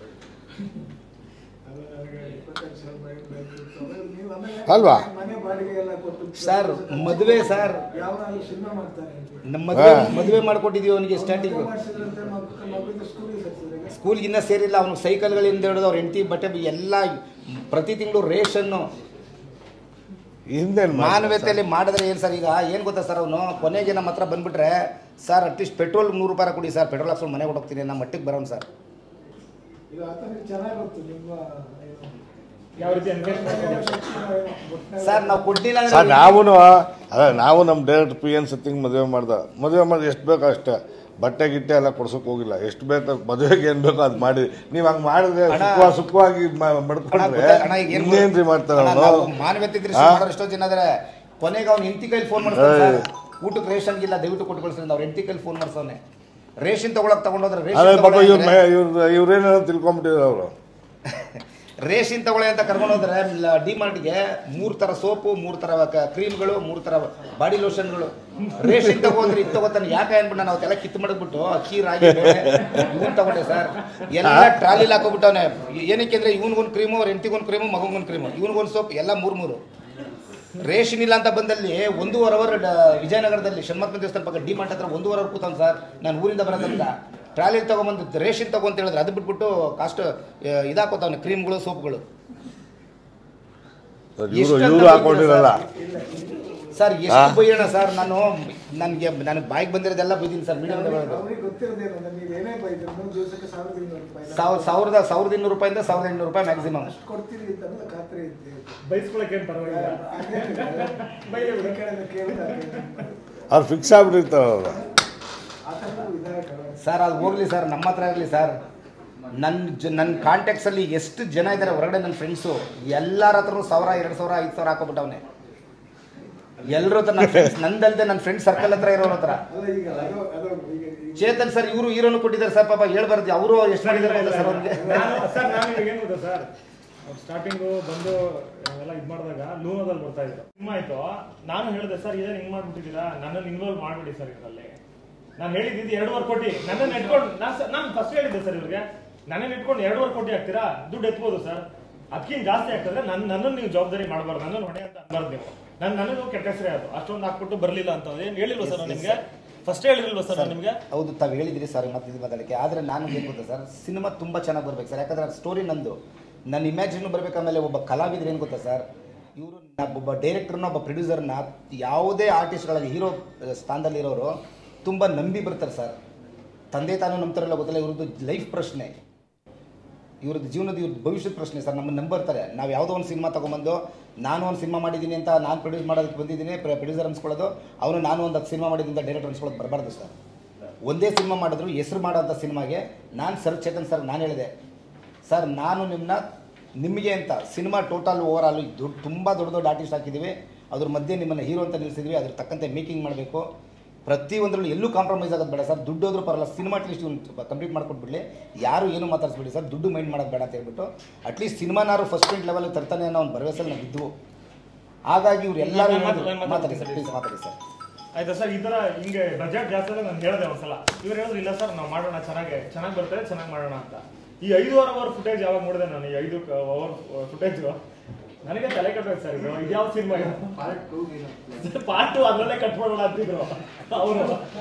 ಇಪ್ಪತ್ತೈದು ಸಾವಿರ ಬೈಕ್ ಬೈಕ್ ಇತ್ತು. ಆಮೇಲೆ ನೀವು ಆಮೇಲೆ
ಅಲ್ವಾ?
ಮನೆ ಬಾಡಿಗೆ ಎಲ್ಲ ಕೊಟ್ಟು
ಸರ್ ಮದುವೆ ಸರ್
ಯಾವ ಸಿನಿಮಾ ಮಾಡ್ತಾರೆ
ನಮ್ಮ ಮದುವೆ
ಹಾ.
ಮದುವೆ ಮಾಡ್ಕೊಟ್ಟಿದೀವಿ ಅವನಿಗೆ ಸ್ಟಾರ್ಟಿಂಗ್
ಮಾಡಿಸಿದ್ರಂತೆ ಮಗುವಿನ ಸ್ಕೂಲಿಗೆ ಸೇರಿಸಿದ್ರೆ
ಸ್ಕೂಲ್ಗೆ ಇನ್ನೂ ಸೇರಿಲ್ಲ ಅವನು ಸೈಕಲ್ಗಳಿಂದ ಹಿಡಿದು ಅವ್ರ ಹೆಂಡತಿ ಬಟ್ಟೆ ಎಲ್ಲ ಪ್ರತಿ ತಿಂಗಳು ರೇಷನ್ನು
ಹಿಂದೇನು
ಮಾನವೀಯತೆಯಲ್ಲಿ ಮಾಡಿದ್ರೆ ಏನು ಸರ್ ಈಗ ಏನು ಗೊತ್ತಾ ಸರ್ ಅವನು ಕೊನೆಗೆ ನಮ್ಮ ಹತ್ರ ಬಂದ್ಬಿಟ್ರೆ ಸರ್ ಅಟ್ಲೀಸ್ಟ್ ಪೆಟ್ರೋಲ್ ನೂರು ರೂಪಾಯಿ ಕೊಡಿ ಸರ್ ಪೆಟ್ರೋಲ್ ಹಾಕ್ಸ್ಕೊಂಡು ಮನೆಗೆ ಹೋಗ್ತೀನಿ ನಮ್ಮ ಮಟ್ಟಿಗೆ ಬರೋನು ಸರ್
ಈಗ ಆತನಿಗೆ ಚೆನ್ನಾಗಿ ಗೊತ್ತು ನಿಮ್ಮ ಏನು,
ಯಾವ ರೀತಿ ಎನ್ಗೇಜ್
ಒಟ್ನಲ್ಲಿ
ಸರ್ ನಾವು ಕೊಡ್ಲಿಲ್ಲ
ಸರ್
ಅಂದ್ರೆ
ನಾವು ಅದೇ ನಾವು ನಮ್ಮ ಡೈರೆಕ್ಟ್ ಪಿ ಎನ್ ಸತ್ತಿಂಗ್ ಮದುವೆ ಮಾಡ್ದ ಮದುವೆ ಮಾಡಿ ಎಷ್ಟು ಬೇಕೋ ಅಷ್ಟೇ ಬಟ್ಟೆ ಗಿಟ್ಟೆ ಎಲ್ಲ ಕೊಡ್ಸೋಕೆ ಹೋಗಿಲ್ಲ ಎಷ್ಟು ಬೇಕೋ ಮದುವೆಗೆ ಏನು ಬೇಕೋ ಅದು ಮಾಡಿ ನೀವು ಹಂಗೆ ಮಾಡಿದ್ರೆ
ಅಣ್ಣ,
ಸುಖ ಸುಖವಾಗಿ ಮ-
ಅಣ್ಣ,
ಮಡ್ಕೊಂಡ್ರೆ
ಗೊತ್ತಾ- ಅಣ್ಣ, ಈಗ ಏನ್ ಗೊತ್ತಾ-
ಇನ್ನೇನ್ರಿ ಮಾಡ್ತಾರೆ
ಅಣ್ಣ,
ಅವನು
ನಾವು ಮಾನವೀಯತೆ ದೃಷ್ಟಿ
ಹಾ?
ಮಾಡೋರು ಎಷ್ಟೋ ಜನ ಇದಾರೆ ಕೊನೆಗೆ ಅವ್ನು ಹೆಂಡತಿ ಕೈಲಿ ಫೋನ್ ಮಾಡ್ತಾನೆ ಸರ್
ಏಯ್.
ಊಟಕ್ಕೆ ರೇಷನ್ ಇಲ್ಲ ದಯವಿಟ್ಟು ಕೊಟ್ಟು ಕಳಿಸ್ತಾರೆ ಅವ್ರ ಹೆಂಡತಿ ಕೈಲಿ ಫೋನ್ ಮಾಡ್ಸವನೆ ರೇಷನ್ ತಗೊಳಕ್ ತಗೊಂಡೋದ್ರೆ
ಅದೇ
ರೇಷನ್
ಪಾಪ ಇವ್ರ
ತಗೊಳ್ಳೋದ್ರೆ-
ಇವ್ರ ಇವ್ರೇನೋ ತಿಳ್ಕೊಂಬಿಟ್ಟಿದ್ರು ಅವರು
ರೇಷನ್ ತಗೊಳ್ಳಿ ಅಂತ ಕರ್ಕೊಂಡೋದ್ರೆ ಡಿ ಮಾರ್ಟ್ಗೆ ಮೂರ್ ತರ ಸೋಪು ಮೂರ್ ತರ ಕ್ರೀಮ್ಗಳು ಮೂರ್ ತರ ಬಾಡಿ ಲೋಷನ್ಗಳು ರೇಷನ್ ತಗೊಂಡ್ರೆ ಇದು ತಗೋತಾನೆ ಯಾಕೆ ಅನ್ಬಿಟ್ಟು ನಾವು ಅವತ್ತೆಲ್ಲ ಕಿತ್ತು ಮಾಡಿಬಿಟ್ಟು ಅಕ್ಕಿ ರಾಗಿ ಇವನ್ ತಗೊಂಡೆ ಸರ್ ಎಲ್ಲ ಟ್ರಾಲಿಲಿ ಹಾಕೋಬಿಟ್ಟವನೆ ಏನಕ್ಕೆ ಅಂದ್ರೆ ಇವನ್ಗೊಂದು ಕ್ರೀಮು ಅವ್ರ ಹೆಂಡತಿಗೊಂದು ಕ್ರೀಮು ಮಗಂಗೊಂದು ಕ್ರೀಮು ಇವನ್ಗೊಂದು ಸೋಪ್ ಎಲ್ಲ ಮೂರ್ ಮೂರು ರೇಷನ್ ಇಲ್ಲ ಅಂತ ಬಂದಲ್ಲಿ ಒಂದೂವರೆ ಅವರ್ ವಿಜಯನಗರದಲ್ಲಿ ಷಣ್ಮತ್ಮ ದೇವಸ್ಥಾನ ಪಕ್ಕ ಡಿ ಮಾರ್ಟ್ ಹತ್ರ ಒಂದೂವರೆ ಅವರ್ ಕೂತಾನೆ ಸರ್ ನಾನು ಊರಿಂದ ಬರೋದ್ರಿಂದ ಟ್ರಾಲಿ ತಗೊಂಬಂದು ರೇಷನ್ ತಗೋ ಅಂತ ಹೇಳಿದ್ರೆ ಅದು ಬಿಟ್ಬಿಟ್ಟು ಕಾಸ್ಟ್ ಇದಾಕೋತಾವನೆ ಕ್ರೀಮ್ಗಳು ಸೋಪ್ಗಳು
ಇವರು
ಎಷ್ಟು
ಇವರು
ಅಂತ
ಹಾಕೊಂಡಿರಲ್ಲ
ಸರ್ ಎಷ್ಟು ಬೈಯೋಣ ಸರ್ ನಾನು ನನಗೆ ನನಗೆ ಬಾಯಿಗೆ ಬಂದಿರೋದೆಲ್ಲ ಬೈದೀನಿ ಸರ್ ಮೀಡಿಯಮ್
ಅವ್ರಿಗೆ ಗೊತ್ತಿರೋದೇನು ಅಂದ್ರೆ ನೀವು ಏನೇ ಬೈದ್ರೆ ಮೂರು ದಿವಸಕ್ಕೆ ಸಾವಿರದ ಇನ್ನೂರು ರೂಪಾಯಿ
ಸಾವಿರ ಸಾವಿರದ ಸಾವಿರದ ಇನ್ನೂರು ರೂಪಾಯಿಂದ ಸಾವಿರದ ಎಂಟುನೂರು ರೂಪಾಯಿ ಮ್ಯಾಕ್ಸಿಮಮ್
ಅಷ್ಟು ಕೊಡ್ತೀರಿ ಅಂತ ಅನ್ನೋದು ಖಾತ್ರಿ ಇದ್ದೆ
ಬೈಸ್ಕೊಳಕ್ ಏನ್ ಪರವಾಗಿಲ್ಲ
ಹಾಗೇನಿಲ್ಲ. ಕೇಳಿದ್ರೆ ಕೇಳಿದಾಗ
ಅವ್ರು ಫಿಕ್ಸ್ ಆಗ್ಬಿಟ್ಟಿರ್ತಾರೆ ಅವರು
ಆ ಥರದ್ದು ಇದಾವೆ ಕಣೋ.
ಸರ್ ಅದು ಹೋಗ್ಲಿ ಸರ್ ನಮ್ಮ ಹತ್ರ ಆಗಲಿ ಸರ್ ನನ್ನ ಜ ನನ್ನ ಕಾಂಟ್ಯಾಕ್ಟ್ಸಲ್ಲಿ ಎಷ್ಟು ಜನ ಇದ್ದಾರೆ ಹೊರಗಡೆ ನನ್ನ ಫ್ರೆಂಡ್ಸು ಎಲ್ಲರ ಹತ್ರನೂ ಸಾವಿರ ಎರಡು ಸಾವಿರ ಐದು ಸಾವಿರ ಹಾಕೋಬಿಟ್ಟವನೆ ಎಲ್ಲರೂ ಹತ್ರ ನನ್ನ ಫ್ರೆಂಡ್ಸ್ ನಂದಲ್ದೆ ನನ್ನ ಫ್ರೆಂಡ್ ಸರ್ಕಲ್ ಹತ್ರ ಇರೋರ ಹತ್ರ
ಅಲ್ಲ ಈಗ ಅದು ಅದು ಈಗ ಈಗ-
ಚೇತನ್ ಸರ್ ಇವರು ಹೀರೋನು ಕೊಟ್ಟಿದ್ದಾರೆ ಸರ್ ಪಾಪ ಹೇಳ್ಬಾರ್ದು ಅವರು ಎಷ್ಟು ಮಾಡಿದ್ದಾರೆ ಗೊತ್ತಾ ಸರ್ ಅವ್ರಿಗೆ
ನಾನು ಸರ್ ನಾನು ಇವಾಗ ಏನು ಗೊತ್ತಾ ಸರ್ ಸ್ಟಾರ್ಟಿಂಗು ಬಂದು ಎಲ್ಲ ಇದು ಮಾಡಿದಾಗ ಲೂನೋದಲ್ಲಿ ಬರ್ತಾ ಇದ್ರು ಸಿನಿಮಾ ಆಯ್ತು ನಾನು ಹೇಳಿದೆ ಸರ್ ಇದೇನು ಹಿಂಗ್ ಮಾಡ್ಬಿಟ್ಟಿದ್ದೀರಾ ನನ್ನನ್ನು ಇನ್ವಾಲ್ವ್ ಮಾಡ್ಬಿಡಿ ಸರ್ ಇದರಲ್ಲಿ ನಾನು ಹೇಳಿದ್ದು ಎರಡುವರೆ ಕೋಟಿ ನನ್ನನ್ನು ಇಟ್ಕೊಂಡು ನಾನು ನಾನು ಫಸ್ಟ್ ಹೇಳಿದ್ದೆ ಸರ್ ಇವ್ರಿಗೆ ನನ್ನನ್ನು ಇಟ್ಕೊಂಡು ಎರಡುವರೆ ಕೋಟಿ ಹಾಕ್ತೀರಾ ದುಡ್ಡು ಎತ್ಬೋದು ಸರ್ ಅದಕ್ಕಿಂತ ಜಾಸ್ತಿ ಆಗ್ತದೆ ನನ್ನ ನನ್ನನ್ನು ನೀವು ಜವಾಬ್ದಾರಿ ಮಾಡಬಾರ್ದು ನನ್ನನ್ನು ಹೊಣೆ ಅಂತ ಅನ್ಬಾರ್ದು ನೀವು ನನ್ನ ನನಗೂ ಕೆಟ್ಟ ಹೆಸರೇ ಅದು ಅಷ್ಟೊಂದು ಹಾಕ್ಬಿಟ್ಟು ಬರಲಿಲ್ಲ ಅಂತ ಏನು ಹೇಳಿಲ್ವ ಸರ್ ನಿಮಗೆ ಫಸ್ಟ್ ಹೇಳಿಲ್ವ ಸರ್ ನಾನು ನಿಮಗೆ
ಹೌದು ತಾವು ಹೇಳಿದಿರಿ ಸರ್ ಮತ್ತೆ ಇದು ಮಾತಾಡಲಿಕ್ಕೆ ಆದರೆ ನಾನು ಏನು ಗೊತ್ತಾ ಸರ್ ಸಿನಿಮಾ ತುಂಬ ಚೆನ್ನಾಗಿ ಬರ್ಬೇಕು ಸರ್ ಯಾಕಂದ್ರೆ ಸ್ಟೋರಿ ನಂದು ನನ್ನ ಇಮ್ಯಾಜಿನ್ ಬರ್ಬೇಕು ಆಮೇಲೆ ಒಬ್ಬ ಕಲಾವಿದ್ರು ಏನು ಗೊತ್ತಾ ಸರ್ ಇವರು ಒಬ್ಬ ಡೈರೆಕ್ಟರ್ನ ಒಬ್ಬ ಪ್ರೊಡ್ಯೂಸರ್ನ ಯಾವುದೇ ಆರ್ಟಿಸ್ಟ್ಗಳಾಗಿ ಹೀರೋ ಸ್ಥಾನದಲ್ಲಿರೋರು ತುಂಬ ನಂಬಿ ಬರ್ತಾರೆ ಸರ್ ತಂದೆ ತಾನು ನಂಬ್ತಾರಲ್ಲ ಗೊತ್ತಿಲ್ಲ ಇವ್ರದ್ದು ಲೈಫ್ ಪ್ರಶ್ನೆ ಇವ್ರದ್ದು ಜೀವನದ ಇವ್ರದ್ದು ಭವಿಷ್ಯದ ಪ್ರಶ್ನೆ ಸರ್ ನಮ್ಮನ್ನು ನಂಬರ್ತಾರೆ ನಾವು ಯಾವುದೋ ಒಂದು ಸಿನಿಮಾ ತೊಗೊಂಬಂದು ನಾನು ಒಂದು ಸಿನಿಮಾ ಮಾಡಿದ್ದೀನಿ ಅಂತ ನಾನು ಪ್ರೊಡ್ಯೂಸ್ ಮಾಡೋದಕ್ಕೆ ಬಂದಿದ್ದೀನಿ ಪ್ರೊಡ್ಯೂಸರ್ ಅನ್ಸ್ಕೊಳ್ಳೋದು ಅವನು ನಾನು ಒಂದು ಸಿನಿಮಾ ಮಾಡಿದ್ದೀನಿ ಅಂತ ಡೈರೆಕ್ಟರ್ ಅನ್ಸ್ಕೊಳ್ಳೋದು ಬರಬಾರ್ದು ಸರ್ ಒಂದೇ ಸಿನಿಮಾ ಮಾಡಿದ್ರು ಹೆಸರು ಮಾಡೋಂಥ ಸಿನಿಮಾಗೆ ನಾನು ಸರ್ ಚೇತನ್ ಸರ್ ನಾನು ಹೇಳಿದೆ ಸರ್ ನಾನು ನಿಮ್ಮನ್ನ ನಿಮಗೆ ಅಂತ ಸಿನಿಮಾ ಟೋಟಲ್ ಓವರ್ ಆಲ್ ದೊಡ್ಡ ತುಂಬ ದೊಡ್ಡ ದೊಡ್ಡ ಆರ್ಟಿಸ್ಟ್ ಹಾಕಿದ್ದೀವಿ ಅದ್ರ ಮಧ್ಯೆ ನಿಮ್ಮನ್ನು ಹೀರೋ ಅಂತ ನಿಲ್ಲಿಸಿದ್ವಿ ಅದ್ರ ತಕ್ಕಂತೆ ಮೇಕಿಂಗ್ ಮಾಡಬೇಕು ಪ್ರತಿಯೊಂದರಲ್ಲೂ ಎಲ್ಲೂ ಕಾಂಪ್ರಮೈಸ್ ಆಗೋದು ಬೇಡ ಸರ್ ದುಡ್ಡು ಹೋದ್ರೂ ಪರಲ್ಲ ಸಿನಿಮಾ ಅಟ್ಲೀಸ್ಟ್ ಇವ್ನು ಕಂಪ್ಲೀಟ್ ಮಾಡ್ಕೊಟ್ಬಿಡ್ಲಿ ಯಾರು ಏನು ಮಾತಾಡಿಸ್ಬಿಡಿ ಸರ್ ದುಡ್ಡು ಮೈಂಡ್ ಮಾಡೋದು ಬೇಡ ಅಂತ ಹೇಳ್ಬಿಟ್ಟು ಅಟ್ಲೀಸ್ಟ್ ಸಿನಿಮಾನಾರು ಫಸ್ಟ್ ಪಾಯಿಂಟ್ ಲೆವೆಲ್ ತರ್ತಾನೆ ಅನ್ನೋ ಒಂದು ಭರವಸೆಯಲ್ಲಿ ನಾವು ಇದ್ವು ಹಾಗಾಗಿ ಇವ್ರು ಎಲ್ಲರೂ
ನಾನು ಮಾತು- ನಾನು
ಮಾತಾಡಿ ಸರ್
ಮಾತಾಡ್ತೀನಿ
ಪ್ಲೀಸ್ ಮಾತಾಡಿ ಸರ್
ಆಯ್ತಾ ಸರ್ ಈ ತರ ಹಿಂಗೆ ಬಜೆಟ್ ಜಾಸ್ತಿ ಆದಾಗ ನಾನು ಹೇಳಿದೆ ಒಂದ್ಸಲ ಇವ್ರು ಹೇಳಿದ್ರು ಇಲ್ಲ ಸರ್ ನಾವು ಮಾಡೋಣ ಚೆನ್ನಾಗಿ ಚೆನ್ನಾಗಿ ಬರ್ತದೆ ಚೆನ್ನಾಗಿ ಮಾಡೋಣ ಅಂತ ಈ ಐದೂವರೆ ಅವರ್ ಫುಟೇಜ್ ಯಾವಾಗ ನೋಡಿದೆ ನಾನು ಈ ಐದು ಅವರ್ ಫುಟೇಜ್ ನನಗೆ ತಲೆ ಕಟ್ಟಬೇಕು ಸರ್ ಇದು ಇದ್ಯಾವ ಸಿನಿಮಾ ಪಾರ್ಟ್ ಟು ಅದ್ರಲ್ಲೇ ಕಟ್ ಮಾಡೋಣ ಅಂತಿದ್ರು ಅವರು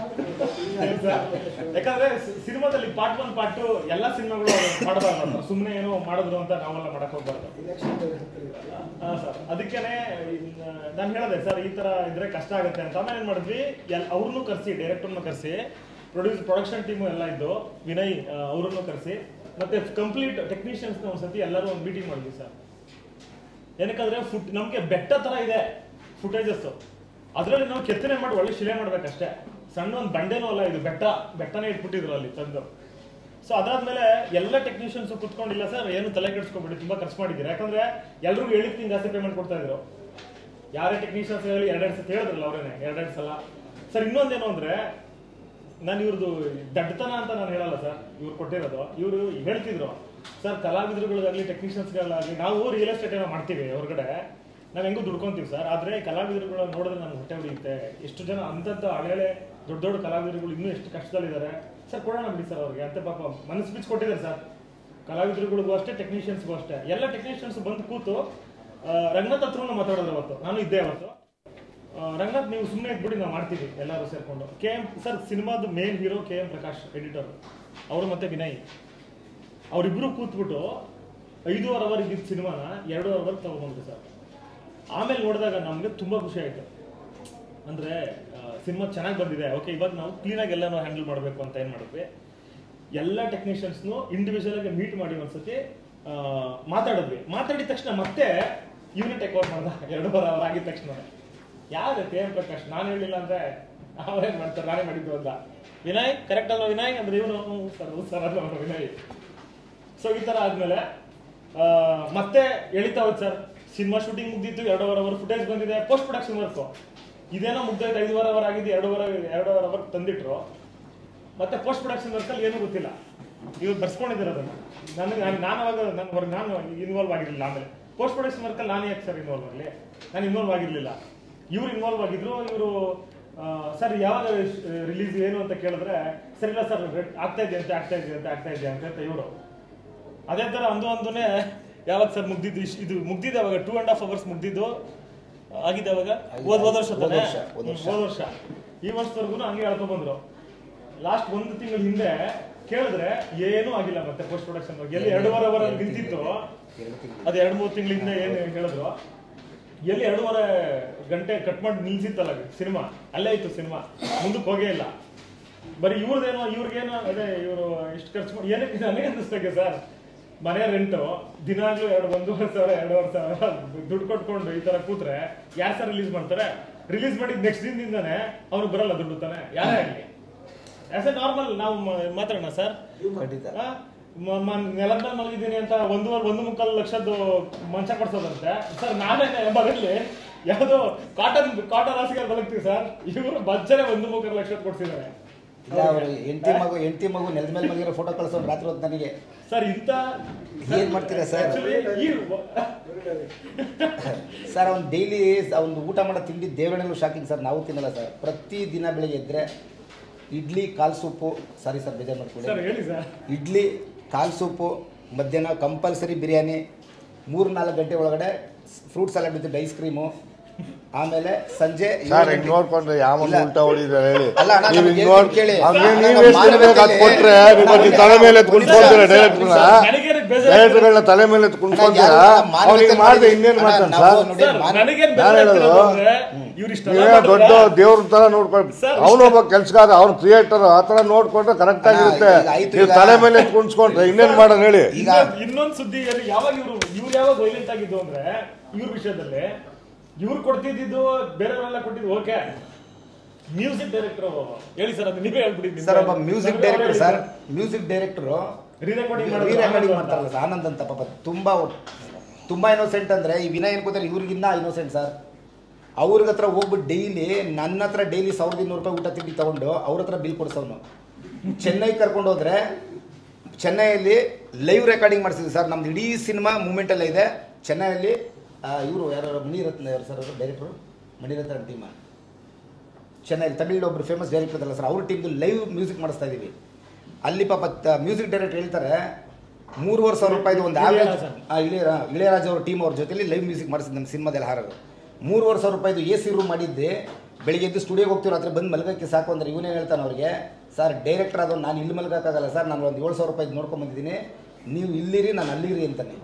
ಯಾಕಂದ್ರೆ ಸಿ- ಸಿನಿಮಾದಲ್ಲಿ ಪಾರ್ಟ್ ಒನ್ ಪಾರ್ಟ್ ಟು ಎಲ್ಲ ಸಿನಿಮಾಗಳು ಮಾಡಬಾರ್ದು ಸುಮ್ಮನೆ ಏನೋ ಮಾಡಿದ್ರು ಅಂತ ನಾವೆಲ್ಲ ಮಾಡಕ್ ಹೋಗ್ಬಾರ್ದು
ಎಲೆಕ್ಷನ್ ಬೇರೆ ಹತ್ತಿರ
ಹಾ ಸರ್ ಅದಕ್ಕೇನೆ ನಾನು ಹೇಳಿದೆ ಸರ್ ಈ ತರ ಇದ್ರೆ ಕಷ್ಟ ಆಗುತ್ತೆ ಅಂತ ಆಮೇಲೆ ಏನ್ ಮಾಡಿದ್ವಿ ಎಲ್ ಅವ್ರನ್ನೂ ಕರೆಸಿ ಡೈರೆಕ್ಟರ್ನ ಕರೆಸಿ ಪ್ರೊಡ್ಯೂಸ್ ಪ್ರೊಡಕ್ಷನ್ ಟೀಮು ಎಲ್ಲ ಇದ್ದು ವಿನಯ್ ಅವ್ರನ್ನೂ ಕರೆಸಿ ಮತ್ತೆ ಕಂಪ್ಲೀಟ್ ಟೆಕ್ನಿಷಿಯನ್ಸ್ನ ಒಂದ್ಸತಿ ಎಲ್ಲರೂ ಒಂದು ಮೀಟಿಂಗ್ ಮಾಡಿದ್ವಿ ಸರ್ ಏನಕ್ಕಂದ್ರೆ ಫುಟ್ ನಮಗೆ ಬೆಟ್ಟ ತರ ಇದೆ ಫುಟೇಜಸ್ ಅದರಲ್ಲಿ ನಾವು ಕೆತ್ತನೆ ಮಾಡಿ ಒಳ್ಳೆ ಶಿಲೆ ಮಾಡ್ಬೇಕಷ್ಟೇ ಸಣ್ಣ ಒಂದು ಬಂಡೆನೂ ಅಲ್ಲ ಇದು ಬೆಟ್ಟ ಬೆಟ್ಟನೇ ಇಟ್ಬಿಟ್ಟಿದ್ರು ಅಲ್ಲಿ ತಂದು ಸೊ ಅದಾದ್ಮೇಲೆ ಎಲ್ಲ ಟೆಕ್ನಿಷಿಯನ್ಸ್ ಕುತ್ಕೊಂಡಿಲ್ಲ ಸರ್ ಏನು ತಲೆ ಕೆಡಿಸ್ಕೊಬೇಡಿ ತುಂಬಾ ಖರ್ಚು ಮಾಡಿದ್ದೀರಾ ಯಾಕಂದ್ರೆ ಎಲ್ರಿಗೂ ಹೇಳಿದ್ಕಿಂತ ಜಾಸ್ತಿ ಪೇಮೆಂಟ್ ಕೊಡ್ತಾ ಇದ್ರು ಯಾರೇ ಟೆಕ್ನಿಷಿಯನ್ಸ್ ಹೇಳಿ ಎರಡೆರಡು ಸತಿ ಹೇಳಿದ್ರಲ್ಲ ಅವರೇನೆ ಎರಡೆರಡು ಸಲ ಸರ್ ಇನ್ನೊಂದೇನು ಅಂದ್ರೆ ನಾನು ಇವ್ರದ್ದು ದಡ್ಡತನ ಅಂತ ನಾನು ಹೇಳಲ್ಲ ಸರ್ ಇವ್ರು ಕೊಟ್ಟಿರೋದು ಇವರು ಹೇಳ್ತಿದ್ರು ಸರ್ ಕಲಾವಿದರುಗಳಾಗಲಿ ಟೆಕ್ನಿಷಿಯನ್ಸ್ಗಳಾಗಲಿ ನಾವು ರಿಯಲ್ ಎಸ್ಟೇಟ್ ಏನೋ ಮಾಡ್ತೀವಿ ಹೊರಗಡೆ ನಾವು ಹೆಂಗೂ ದುಡ್ಕೊಂತೀವಿ ಸರ್ ಆದ್ರೆ ಕಲಾವಿದರುಗಳು ನೋಡಿದ್ರೆ ನಮ್ಗೆ ಹೊಟ್ಟೆ ಉಳಿಯುತ್ತೆ ಎಷ್ಟು ಜನ ಅಂತಂತ ಹಳೆಳೆ ದೊಡ್ಡ ದೊಡ್ಡ ಕಲಾವಿದರುಗಳು ಇನ್ನೂ ಎಷ್ಟು ಕಷ್ಟದಲ್ಲಿದ್ದಾರೆ ಸರ್ ಕೊಡೋಣ ಬಿಡಿ ಸರ್ ಅವ್ರಿಗೆ ಅಂತ ಪಾಪ ಮನಸ್ಸು ಬಿಚ್ಚು ಕೊಟ್ಟಿದ್ದಾರೆ ಸರ್ ಕಲಾವಿದರುಗಳಿಗೂ ಅಷ್ಟೇ ಟೆಕ್ನಿಷಿಯನ್ಸ್ಗೂ ಅಷ್ಟೇ ಎಲ್ಲ ಟೆಕ್ನಿಷಿಯನ್ಸ್ ಬಂದು ಕೂತು ಆ, ರಂಗನಾಥ್ ಹತ್ರನೂ ಮಾತಾಡೋದು ಅವತ್ತು ನಾನು ಇದ್ದೆ ಅವತ್ತು ಆ, ರಂಗನಾಥ್ ನೀವು ಸುಮ್ಮನೆ ಇದ್ಬಿಡಿ ನಾವು ಮಾಡ್ತೀವಿ ಎಲ್ಲರೂ ಸೇರ್ಕೊಂಡು ಕೆ ಎಂ ಸರ್ ಸಿನಿಮಾದ main hero K M Prakash editor ಅವರು ಮತ್ತೆ ವಿನಯ್ ಅವರಿಬ್ರು ಕೂತ್ಬಿಟ್ಟು ಐದೂವರೆ ಅವರ್ ಇದ್ದಿದ್ದ ಸಿನಿಮಾನ ಎರಡೂವರೆ ಅವರ್ ತಗೊಂಡ್ಬಂದ್ರು ಸರ್ ಆಮೇಲೆ ನೋಡಿದಾಗ ನಮಗೆ ತುಂಬಾ ಖುಷಿ ಆಯ್ತು ಅಂದ್ರೆ ಸಿನಿಮಾ ಚೆನ್ನಾಗಿ ಬಂದಿದೆ ಓಕೆ ಇವಾಗ ನಾವು ಕ್ಲೀನಾಗಿ ಎಲ್ಲನೂ ಹ್ಯಾಂಡಲ್ ಮಾಡಬೇಕು ಅಂತ ಏನು ಮಾಡಿದ್ವಿ ಎಲ್ಲ ಟೆಕ್ನಿಷಿಯನ್ಸ್ನು ಇಂಡಿವಿಜುವಲ್ ಆಗಿ ಮೀಟ್ ಮಾಡಿ ಒಂದ್ಸತಿ ಆ, ಮಾತಾಡಿದ್ವಿ ಮಾತಾಡಿದ ತಕ್ಷಣ ಮತ್ತೆ ಇವನೇ ಟೇಕ್ ಓವರ್ ಮಾಡ್ದ ಎರಡೂವರೆ ಅವರ್ ಆಗಿದ ತಕ್ಷಣ ಯಾರು ಕೆ ಎಂ ಪ್ರಕಾಶ್ ನಾನು ಹೇಳಿಲ್ಲ ಅಂದ್ರೆ ಅವ್ರೇನ್ ಮಾಡ್ತಾರೆ ನಾನೇ ಮಾಡಿದ್ದು ಅಂತ ವಿನಯ್ ಕರೆಕ್ಟ್ ಅಲ್ವಾ ವಿನಯ್ ಅಂದ್ರೆ ಇವನು ಸರ್ ಸರ್ ಅಲ್ಲ ಅವ್ನು ವಿನಯ್ ಸೊ ಈ ತರ ಆದ್ಮೇಲೆ ಆ, ಮತ್ತೆ ಎಳಿತಾ ಹೋದ್ ಸರ್ ಸಿನಿಮಾ ಶೂಟಿಂಗ್ ಮುಗ್ದಿತ್ತು ಎರಡೂವರೆ ಅವರ್ ಫುಟೇಜ್ ಬಂದಿದೆ ಪೋಸ್ಟ್ ಪ್ರೊಡಕ್ಷನ್ ವರ್ಕ್ ಇದೇನೋ ಮುಗ್ದೈತೆ ಐದುವರೆ ಅವರ್ ಆಗಿದೆ ಎರಡೂವರೆ ಎರಡೂವರೆ ಅವರ್ ತಂದಿಟ್ರು ಮತ್ತೆ ಪೋಸ್ಟ್ ಪ್ರೊಡಕ್ಷನ್ ವರ್ಕ್ ಅಲ್ಲಿ ಏನೂ ಗೊತ್ತಿಲ್ಲ ಇವ್ರು ಬರ್ಸ್ಕೊಂಡಿದ್ದಾರೆ ಅದನ್ನ ನನಗೆ ನಾನು ನಾನು ಅವಾಗ ನನ್ನ ಹೊರಗೆ ನಾನು ಇನ್ವಾಲ್ವ್ ಆಗಿರಲಿಲ್ಲ ಆಮೇಲೆ ಪೋಸ್ಟ್ ಪ್ರೊಡಕ್ಷನ್ ವರ್ಕ್ ಅಲ್ಲಿ ನಾನು ಯಾಕೆ ಸರ್ ಇನ್ವಾಲ್ವ್ ಆಗಲಿ ನಾನು ಇನ್ವಾಲ್ವ್ ಆಗಿರ್ಲಿಲ್ಲ ಇವ್ರು ಇನ್ವಾಲ್ವ್ ಆಗಿದ್ರು ಇವರು ಸರ್ ಯಾವಾಗ ರಿಲೀಸ್ ಏನು ಅಂತ ಕೇಳಿದ್ರೆ ಸರ್ ಇಲ್ಲ ಸರ್ ಆಗ್ತಾ ಇದೆ ಅಂತ ಆಗ್ತಾ ಇದೆ ಅಂತ ಆಗ್ತಾ ಇದೆ ಅಂತ ಇವರು ಅದೇ ತರ ಅಂದು ಅಂದುನೆ ಯಾವಾಗ ಸರ್ ಮುಗ್ದಿದ್ದು ಇಶ್- ಇದು ಮುಗ್ದಿದೆ ಅವಾಗ ಟೂ ಅಂಡ್ ಹಾಫ್ ಅವರ್ಸ್ ಮುಗ್ದಿದ್ದು ಆಗಿದೆ ಅವಾಗ ಹೋದ್ ಹೋದ ವರ್ಷ
ಹೋದ್
ತಾನೇ?
ವರ್ಷ, ಹೋದ್ ವರ್ಷ.
ಹ್ಮ್, ಹೋದ್ ವರ್ಷ ಈ ವರ್ಷದವರೆಗೂ ಹಂಗೆ ಹೇಳ್ಕೊಂಡ್ ಬಂದ್ರು ಲಾಸ್ಟ್ ಒಂದು ತಿಂಗಳ ಹಿಂದೆ ಕೇಳಿದ್ರೆ ಏನೂ ಆಗಿಲ್ಲ ಮತ್ತೆ ಪೋಸ್ಟ್ ಪ್ರೊಡಕ್ಷನ್ ಎಲ್ಲಿ ಎರಡೂವರೆ ಅವರ್ ನಿಂತಿತ್ತು
ಎರಡು ತಿಂಗಳು
ಅದು ಎರಡು ಮೂರು ತಿಂಗಳ ಹಿಂದೆ ಏನು ಹೇಳಿದ್ರು ಎಲ್ಲಿ ಎರಡೂವರೆ ಗಂಟೆ ಕಟ್ ಮಾಡಿ ನಿಲ್ಸಿತ್ತಲ್ಲ ಸಿನಿಮಾ ಅಲ್ಲೇ ಇತ್ತು ಸಿನಿಮಾ ಮುಂದಕ್ಕೆ ಹೋಗೇ ಇಲ್ಲ ಬರೀ ಇವ್ರದೇನೋ ಇವ್ರಿಗೇನೋ ಅದೇ ಇವರು ಎಷ್ಟು ಖರ್ಚು ಮಾಡಿ ಏನಕ್ಕೆ ನನಗೆ ಅನ್ನಿಸ್ಬೇಕು ಸರ್ ಮನೆ ರೆಂಟು ದಿನಾಗ್ಲೂ ಎರಡು ಒಂದೂವರೆ ಸಾವಿರ ಎರಡೂವರೆ ಸಾವಿರ ದುಡ್ಡು ಕೊಟ್ಕೊಂಡು ಈ ತರ ಕೂತ್ರೆ ಯಾರು ಸರ್ ರಿಲೀಸ್ ಮಾಡ್ತಾರೆ ರಿಲೀಸ್ ಮಾಡಿದ ನೆಕ್ಸ್ಟ್ ದಿನದಿಂದಾನೆ ಅವ್ನಿಗೆ ಬರಲ್ಲ ದುಡ್ಡು ತಾನೆ ಯಾರೇ ಆಗಲಿ ಆಸ್ ಎ ನಾರ್ಮಲ್ ನಾವು ಮ- ಮಾತಾಡೋಣ ಸರ್
ಖಂಡಿತ
ಆ, ಮ- ಮ- ನೆಲದ ಮೇಲೆ ಮಲಗಿದ್ದೀನಿ ಅಂತ ಒಂದೂವರೆ ಒಂದು ಮುಕ್ಕಾಲು ಲಕ್ಷದ್ದು ಮಂಚ ಕೊಡ್ಸೋದಂತೆ ಸರ್ ನಾನೇ ಬರಲಿ ಯಾವ್ದೋ ಕಾಟನ್ ಕಾಟನ್ ಹಾಸಿಗೆ ಬಲಗ್ತೀವಿ ಸರ್ ಇವರು ಭರ್ಜನೆ ಒಂದು ಮೂರು ಲಕ್ಷ ಕೊಡ್ತಿದ್ದಾರೆ
ಇಲ್ಲ ಅವರು ಹೆಂಡತಿ ಮಗು ಹೆಂಡತಿ ಮಗು ನೆಲದ ಮೇಲೆ ಮಗಿರೋ ಫೋಟೋ ಕಳ್ಸೋನು ರಾತ್ರಿ ಹೊತ್ತು ನನಗೆ
ಸರ್ ಇಂತ
ಏನ್ ಮಾಡ್ತೀರಾ ಸರ್?
Actually, ಈ
ಸರ್ ಅವ್ನು ಡೈಲಿ ಅವ್ನು ಊಟ ಮಾಡೋ ತಿಂಡಿ ದೇವರಣ್ಣಲ್ಲೂ ಶಾಕಿಂಗ್ ಸರ್ ನಾವು ತಿನ್ನಲ್ಲ ಸರ್ ಪ್ರತಿ ದಿನ ಬೆಳಿಗ್ಗೆ ಎದ್ರೆ ಇಡ್ಲಿ ಕಾಲ್ ಸೂಪು ಸಾರಿ ಸರ್ ಬೇಜಾರು
ಸರ್
ಮಾಡ್ಕೊಳ್ಳಿ
ಹೇಳಿ ಸರ್
ಇಡ್ಲಿ ಕಾಲ್ ಸೂಪು ಮಧ್ಯಾಹ್ನ ಕಂಪಲ್ಸರಿ ಬಿರಿಯಾನಿ ಮೂರು ನಾಲ್ಕು ಗಂಟೆ ಒಳಗಡೆ fruit salad with ice cream ಆಮೇಲೆ ಸಂಜೆ ಏಳು
ಸರ್ ಹಿಂಗ್
ಗಂಟೆ-
ನೋಡ್ಕೊಂಡ್ರೆ ಯಾವ
ಇಲ್ಲ.
ಉಲ್ಟಾ ಹೊಡಿದಾರೆ ಹೇಳಿ
ಅಲ್ಲ ಅಣ್ಣ,
ನೀವು
ನಮ್ಗೆ
ಹಿಂಗ್ ನೋಡ್
ಕೇಳಿ.
ಹಂಗೆ
ಅಣ್ಣ,
ನೀವ್
ನಮ್ಮ
ಎಷ್ಟು ಬೇಕು ಅದ್
ಮಾನವತೆಯಲ್ಲಿ
ಕೊಟ್ರೆ ನಿಮ್ಮ
ನಮ್ಗೆ
ತಲೆ ಮೇಲೆ ಎತ್ತ್ ಕುಣ್ಸ್ಕೊಂತೀರ
ಸರ್,
ಡೈರೆಕ್ಟ್ರನ್ನ
ನನಗೇನು ಬೇಜಾರು
ಡೈರೆಕ್ಟ್ಗಳನ್ನ ತಲೆ ಮೇಲೆ ಎತ್ತ್ ಕುಣ್ಸ್ಕೊಂತೀರ
ಅಣ್ಣ, ಯಾರು ನಮ್ಮ
ಅವ್ನಿಗೆ
ಮಾನವತೆ
ಮಾಡ್ದೆ
ಮಾಡಿ-
ಇನ್ನೇನ್
ಅಣ್ಣ,
ಮಾಡ್ತಾನೆ
ನಾವು
ಸರ್
ನೋಡಿ,
ಸರ್
ಮಾನ-
ನನಗೇನ್
ನಾನು ಹೇಳೋದು,
ಇವ್ರು ಇಷ್ಟೆಲ್ಲ
ನೀವೇ ದೊಡ್ಡ
ಮಾಡಿದ್ರೆ-
ದೇವ್ರ ತರ ನೋಡ್ಕೊಂಡು
ಸರ್,
ಅವನೊಬ್ಬ ಕೆಲ್ಸಗಾರ ಅವ್ನು ಕ್ರಿಯೇಟರ್ ಆ ತರ ನೋಡ್ಕೊಂಡ್ರೆ ಕರೆಕ್ಟ್
ಅಣ್ಣ,
ಆಗಿರುತ್ತೆ
ಈಗ ಆಯ್ತು
ನೀವು
ಈಗ.
ತಲೆ ಮೇಲೆ ಎತ್ತ್ ಕುಣ್ಸ್ಕೊಂಡ್ರೆ ಇನ್ನೇನ್ ಮಾಡೋಣ ಹೇಳಿ
ಈಗ
ಇನ್ನೊಂದ್- ಇನ್ನೊಂದ್ ಸುದ್ದಿ ಏನು ಯಾವಾಗ ಇವ್ರು ಇವ್ರು ಯಾವಾಗ ವೈಲೆಂಟ್ ಆಗಿದ್ದು ಅಂದ್ರೆ ಇವ್ರ ವಿಷಯದಲ್ಲಿ ಇವ್ರು ಕೊಡ್ತಿದ್ದು ಬೇರೆಯವರೆಲ್ಲ ಕೊಟ್ಟಿದ್ದು ಓಕೆ ಮ್ಯೂಸಿಕ್ ಡೈರೆಕ್ಟರ್ ಹೇಳಿ ಸರ್ ಅದು ನೀವೇ ಹೇಳ್ಬಿಡಿ
ಸರ್ ಒಬ್ಬ music director sir music director
rerecording
re recording ಮಾಡ್ತಾರಲ್ಲ ಸರ್ ಆನಂದ್ ಅಂತ ಪಾಪ ತುಂಬಾ ತುಂಬಾ ಇನ್ನೋಸೆಂಟ್ ಅಂದ್ರೆ ಈ ವಿನಯ್ ಅನ್ಕೋತಾರೆ ಇವ್ರಿಗಿನ್ನ ಇನ್ನೋಸೆಂಟ್ ಸರ್ ಅವ್ರಿಗೆ ಹತ್ರ ಹೋಗ್ಬಿಟ್ಟು ಡೈಲಿ ನನ್ನ ಹತ್ರ ಡೈಲಿ ಸಾವಿರದ ಇನ್ನೂರು ರೂಪಾಯಿ ಊಟ ತಿಂಡಿ ತಗೊಂಡು ಅವ್ರ ಹತ್ರ ಬಿಲ್ ಕೊಡ್ಸೋನು ಚೆನ್ನೈ ಕರ್ಕೊಂಡು ಹೋದ್ರೆ ಚೆನ್ನೈಯಲ್ಲಿ ಲೈವ್ ರೆಕಾರ್ಡಿಂಗ್ ಮಾಡಿಸಿದ್ವಿ ಸರ್ ನಮ್ದು ಇಡೀ ಸಿನಿಮಾ ಮೂಮೆಂಟಲ್ಲೇ ಇದೆ ಚೆನ್ನೈಯಲ್ಲಿ ಇವರು ಯಾರು ಮಣಿರತ್ನ ಯಾರು ಸರ್ ಅವರು ಡೈರೆಕ್ಟ್ರು ಮಣಿರತ್ನ ಟೀಮ ಚೆನ್ನೈಲಿ ತಮಿಳ್ ಒಬ್ರು ಫೇಮಸ್ ಡೈರೆಕ್ಟರ್ ಅದಲ್ಲ ಸರ್ ಅವ್ರ ಟೀಮ್ದು ಲೈವ್ ಮ್ಯೂಸಿಕ್ ಮಾಡಿಸ್ತಾ ಇದೀವಿ ಅಲ್ಲಿ ಪಾಪ ಮ್ಯೂಸಿಕ್ ಡೈರೆಕ್ಟರ್ ಹೇಳ್ತಾರೆ ಮೂರುವರೆ ಸಾವಿರ ರೂಪಾಯಿದು ಒಂದು ಆವ್ರೇಜ್
ಇಳಿಯರಾಜ.
ಇಳಿಯ ಇಳಿಯರಾಜ್ ಅವ್ರ ಟೀಮ್ ಅವ್ರ ಜೊತೆಲಿ ಲೈವ್ ಮ್ಯೂಸಿಕ್ ಮಾಡಿಸಿದ್ದು ನಮ್ಮ ಸಿನಿಮಾದಲ್ಲಿ ಹಾರೋದು ಮೂರುವರೆ ಸಾವಿರ ರೂಪಾಯಿದು ಎ ಸಿ ರೂಮ್ ಮಾಡಿದ್ದೆ ಬೆಳಿಗ್ಗೆ ಎದ್ದು ಸ್ಟುಡಿಯೋಗೆ ಹೋಗ್ತೀವಿ ರಾತ್ರಿ ಬಂದು ಮಲಗಕ್ಕೆ ಸಾಕು ಅಂದ್ರೆ ಇವನೇ ಹೇಳ್ತಾನೆ ಅವ್ರಿಗೆ ಸರ್ ಡೈರೆಕ್ಟರ್ ಆದವ್ ನಾನು ಇಲ್ಲಿ ಮಲಗಕ್ಕಾಗಲ್ಲ ಸರ್ ನಾನು ಒಂದು ಏಳು ಸಾವಿರ ರೂಪಾಯಿ ನೋಡ್ಕೊಂಡ್ ಬಂದಿದ್ದೀನಿ ನೀವು ಇಲ್ಲಿರಿ ನಾನು ಅಲ್ಲಿರಿ ಅಂತಾನೆ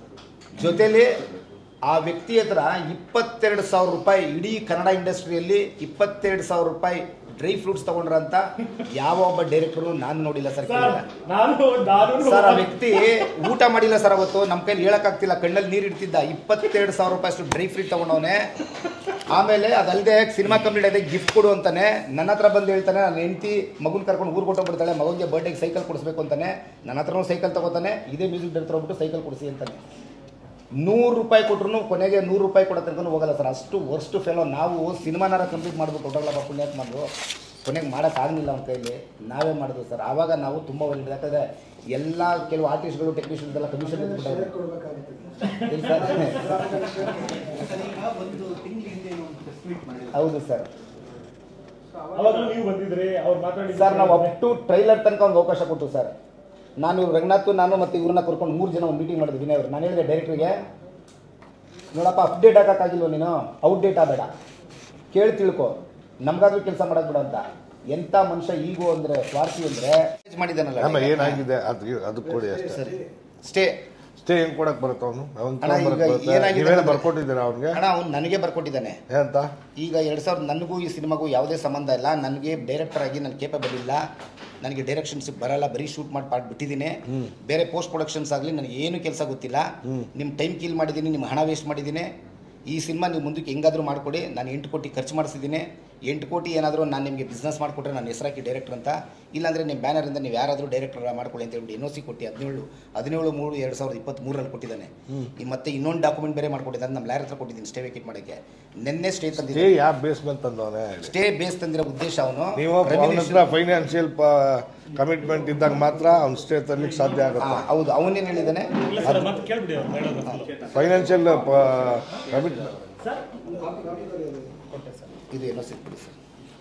ಜೊತೆಲಿ ಆ ವ್ಯಕ್ತಿ ಹತ್ರ ಇಪ್ಪತ್ತೆರಡು ಸಾವಿರ ರೂಪಾಯಿ ಇಡೀ ಕನ್ನಡ ಇಂಡಸ್ಟ್ರಿಯಲ್ಲಿ ಇಪ್ಪತ್ತೆರಡು ಸಾವಿರ ರೂಪಾಯಿ ಡ್ರೈ ಫ್ರೂಟ್ಸ್ ತಗೊಂಡ್ರ ಅಂತ ಯಾವ ಒಬ್ಬ ಡೈರೆಕ್ಟರ್ ನಾನು ನೋಡಿಲ್ಲ ಸರ್
ಸರ್ ನಾನು ನಾನು
ಸರ್ ಆ ವ್ಯಕ್ತಿ ಊಟ ಮಾಡಿಲ್ಲ ಸರ್ ಅವತ್ತು ನಮ್ಮ ಕೈಲಿ ಹೇಳಕ್ಕಾಗ್ತಿಲ್ಲ ಕಣ್ಣಲ್ಲಿ ನೀರು ಇಡ್ತಿದ್ದ ಇಪ್ಪತ್ತೆರಡು ಸಾವಿರ ರೂಪಾಯಿ ಅಷ್ಟು ಡ್ರೈ ಫ್ರೂಟ್ ತಗೊಂಡವನೆ ಆಮೇಲೆ ಅದಲ್ಲದೆ ಸಿನಿಮಾ ಕಂಪ್ಲೀಟ್ ಆಗಿದೆ ಗಿಫ್ಟ್ ಕೊಡು ಅಂತಾನೆ ನನ್ನ ಹತ್ರ ಬಂದು ಹೇಳ್ತಾನೆ ನನ್ನ ಹೆಂಡತಿ ಮಗುನ್ ಕರ್ಕೊಂಡು ಊರು ಕೊಟ್ಟೋಗ್ಬಿಡ್ತಾಳೆ ಮಗನಿಗೆ ಬರ್ಡೇಗೆ ಸೈಕಲ್ ಕೊಡಿಸ್ಬೇಕು ಅಂತಾನೆ ನನ್ನ ಹತ್ರನೂ ಸೈಕಲ್ ತಗೋತಾನೆ ಇದೇ ಮ್ಯೂಸಿಕ್ ಡೈರೆಕ್ಟರ್ ಹೋಗ್ಬಿಟ್ಟು ಸೈಕಲ್ ಕೊಡಿಸಿ ಅಂತಾನೆ ನೂರು ರೂಪಾಯಿ ಕೊಟ್ರು ಕೊನೆಗೆ ನೂರು ರೂಪಾಯಿ ಕೊಡೋ ತನಕ ಹೋಗಲ್ಲ ಸರ್ ಅಷ್ಟು ವರ್ಸ್ಟ್ ಫೆಲೋ ನಾವು ಸಿನಿಮಾನಾರ ಕಂಪ್ಲೀಟ್ ಮಾಡ್ಬೇಕು ಹೊರಗಲ್ಲ ಪುಣ್ಯಾತ್ಮರು ಕೊನೆಗೆ ಮಾಡೋಕ್ಕಾಗಲಿಲ್ಲ ಅವ್ನ ಕೈಲಿ ನಾವೇ ಮಾಡಿದ್ವಿ ಸರ್ ಆವಾಗ ನಾವು ತುಂಬ ಒಳ್ಳೆ ಯಾಕಂದರೆ ಎಲ್ಲ ಕೆಲವು ಆರ್ಟಿಸ್ಟ್ಗಳು ಟೆಕ್ನಿಷಿಯನ್ಸ್ ಎಲ್ಲ ಕಮಿಷನ್
ಶೇರ್
ಇಟ್ಬಿಟ್ಟವ್ರೆ
ಕೊಡ್ಬೇಕಾಗುತ್ತೆ
ಇಲ್ಲ ಸರ್ ಹೌದು ಸರ್
ಅವಾಗಲೂ ನೀವು ಬಂದಿದ್ರಿ ಅವ್ರು ಮಾತಾಡಿ
ಸರ್ ನಾವು ಅಪ್ ಟು ಟ್ರೈಲರ್ ತನಕ ಒಂದು ಅವಕಾಶ ಕೊಟ್ಟು ಸರ್ ನಾನು ಇವ್ರು ರಂಗನಾಥ್ ನಾನು ಮತ್ತು ಇವ್ರನ್ನ ಕರ್ಕೊಂಡು ಮೂರು ಜನ ಒಂದು ಮೀಟಿಂಗ್ ಮಾಡಿದ್ವಿ ವಿನಯ್ ಅವರು ನಾನು ಹೇಳಿದೆ ಡೈರೆಕ್ಟ್ರಿಗೆ ನೋಡಪ್ಪ ಅಪ್ಡೇಟ್ ಆಗೋಕ್ಕಾಗಿಲ್ವ ನೀನು ಔಟ್ಡೇಟ್ ಆಗಬೇಡ ಕೇಳಿ ತಿಳ್ಕೊ ನಮ್ಗಾದ್ರೂ ಕೆಲಸ ಮಾಡಕ್ ಬಿಡ ಅಂತ ಎಂಥ ಮನುಷ್ಯ ಈಗೋ ಅಂದ್ರೆ ಸ್ವಾರ್ಥಿ ಅಂದ್ರೆ ಮಾಡಿದಾನಲ್ಲ
ಆಮೇಲೆ ಏನಾಗಿದೆ ಅದು ಅದು ಕೊಡಿ ಅಷ್ಟೇ
ಸರಿ ಸ್ಟೇ
ಸ್ಟೇ ಹೆಂಗ್ ಕೊಡಕ್ ಬರುತ್ತೆ ಅವನು
ಅಣ್ಣ, ಈಗ ಏನಾಗಿದೆ
ನೀವೇನು
ಅಂದ್ರೆ-
ಬರ್ಕೊಟ್ಟಿದ್ದೀರಾ ಅವ್ನಿಗೆ
ಅಣ್ಣ ಅವ್ನು ನನಗೆ ಬರ್ಕೊಟ್ಟಿದ್ದಾನೆ
ಏನಂತ
ಈಗ ಎರಡು ಸಾವಿರದ ನನಗೂ ಈ ಸಿನಿಮಾಗೂ ಯಾವುದೇ ಸಂಬಂಧ ಇಲ್ಲ ನನಗೆ ಡೈರೆಕ್ಟರ್ ಆಗಿ ನನ್ನ ಕೇಪಬಲ್ ಇಲ್ಲ ನನಗೆ ಡೈರೆಕ್ಷನ್ಸ್ ಬರಲ್ಲ ಬರೀ ಶೂಟ್ ಮಾಡಿ ಪಾಟ್ ಬಿಟ್ಟಿದ್ದೀನಿ ಬೇರೆ ಪೋಸ್ಟ್ ಪ್ರೊಡಕ್ಷನ್ಸ್ ಆಗಲಿ ನನಗೆ ಏನು ಕೆಲಸ ಗೊತ್ತಿಲ್ಲ ನಿಮ್ಮ ಟೈಮ್ ಕಿಲ್ ಮಾಡಿದ್ದೀನಿ ನಿಮ್ಮ ಹಣ ವೇಸ್ಟ್ ಮಾಡಿದ್ದೀನಿ ಈ ಸಿನಿಮಾ ನೀವು ಮುಂದಕ್ಕೆ ಹೆಂಗಾದರೂ ಮಾಡಿಕೊಡಿ ನಾನು ಎಂಟು ಕೋಟಿ ಖರ್ಚು ಮಾಡಿಸಿದ್ದೀನಿ ಎಂಟು ಕೋಟಿ ಏನಾದರೂ ನಾನು ನಿಮಗೆ ಬಿಸ್ನೆಸ್ ಮಾಡಿಕೊಟ್ರೆ ನಾನು ಹೆಸರಾಕಿ ಡೈರೆಕ್ಟರ್ ಅಂತ ಇಲ್ಲಾಂದರೆ ನಿಮ್ಮ ಬ್ಯಾನರಿಂದ ನೀವು ಯಾರಾದರೂ ಡೈರೆಕ್ಟರ್ ಮಾಡ್ಕೊಳ್ಳಿ ಅಂತ ಹೇಳ್ಬಿಟ್ಟು ಎನ್ ಒ ಸಿ ಕೊಟ್ಟು ಹದಿನೇಳು ಹದಿನೇಳು ಮೂರು ಎರಡು ಸಾವಿರದ ಇಪ್ಪತ್ತ್ಮೂರರಲ್ಲಿ ಕೊಟ್ಟಿದ್ದಾನೆ ಈ ಮತ್ತೆ ಇನ್ನೊಂದು ಡಾಕ್ಯುಮೆಂಟ್ ಬೇರೆ ಮಾಡ್ಕೊಟ್ಟಿದ್ದಾನೆ ನಮ್ಮ ಲಾಯರ್ ಹತ್ರ ಕೊಟ್ಟಿದ್ದೀನಿ ಸ್ಟೇ ವೇಕೆಟ್ ಮಾಡೋಕ್ಕೆ ನಿನ್ನೆ ಸ್ಟೇ
ಸ್ಟೇ
ತಂದಿದ್ದೀನಿ
ಯಾವ ಬೇಸ್ಮೆಂಟ್ ತಂದವನೇ
ಸ್ಟೇ ಬೇಸ್ ತಂದಿರೋ ಉದ್ದೇಶ ಅವನು
ನೀವು ಅವನ ಹತ್ರ ಫೈನಾನ್ಷಿಯಲ್ ಕಮಿಟ್ಮೆಂಟ್ ಇದ್ದಾಗ ಮಾತ್ರ ಅವ್ನು ಸ್ಟೇ ತರ್ಲಿಕ್ಕೆ ಸಾಧ್ಯ ಆಗುತ್ತೆ
ಹೌದು ಅವನೇನು ಹೇಳಿದ್ದಾನೆ
ಇಲ್ಲ ಸರ್ ಮತ್ತೆ ಕೇಳ್ಬಿಡಿ ಅವ್ರು ಹೇಳೋದು
ಫೈನಾನ್ಷಿಯಲ್ ಕಮಿಟ್
ಸರ್
ಇದು ಏನೋ ಸಿಕ್ಬಿಡಿ ಸರ್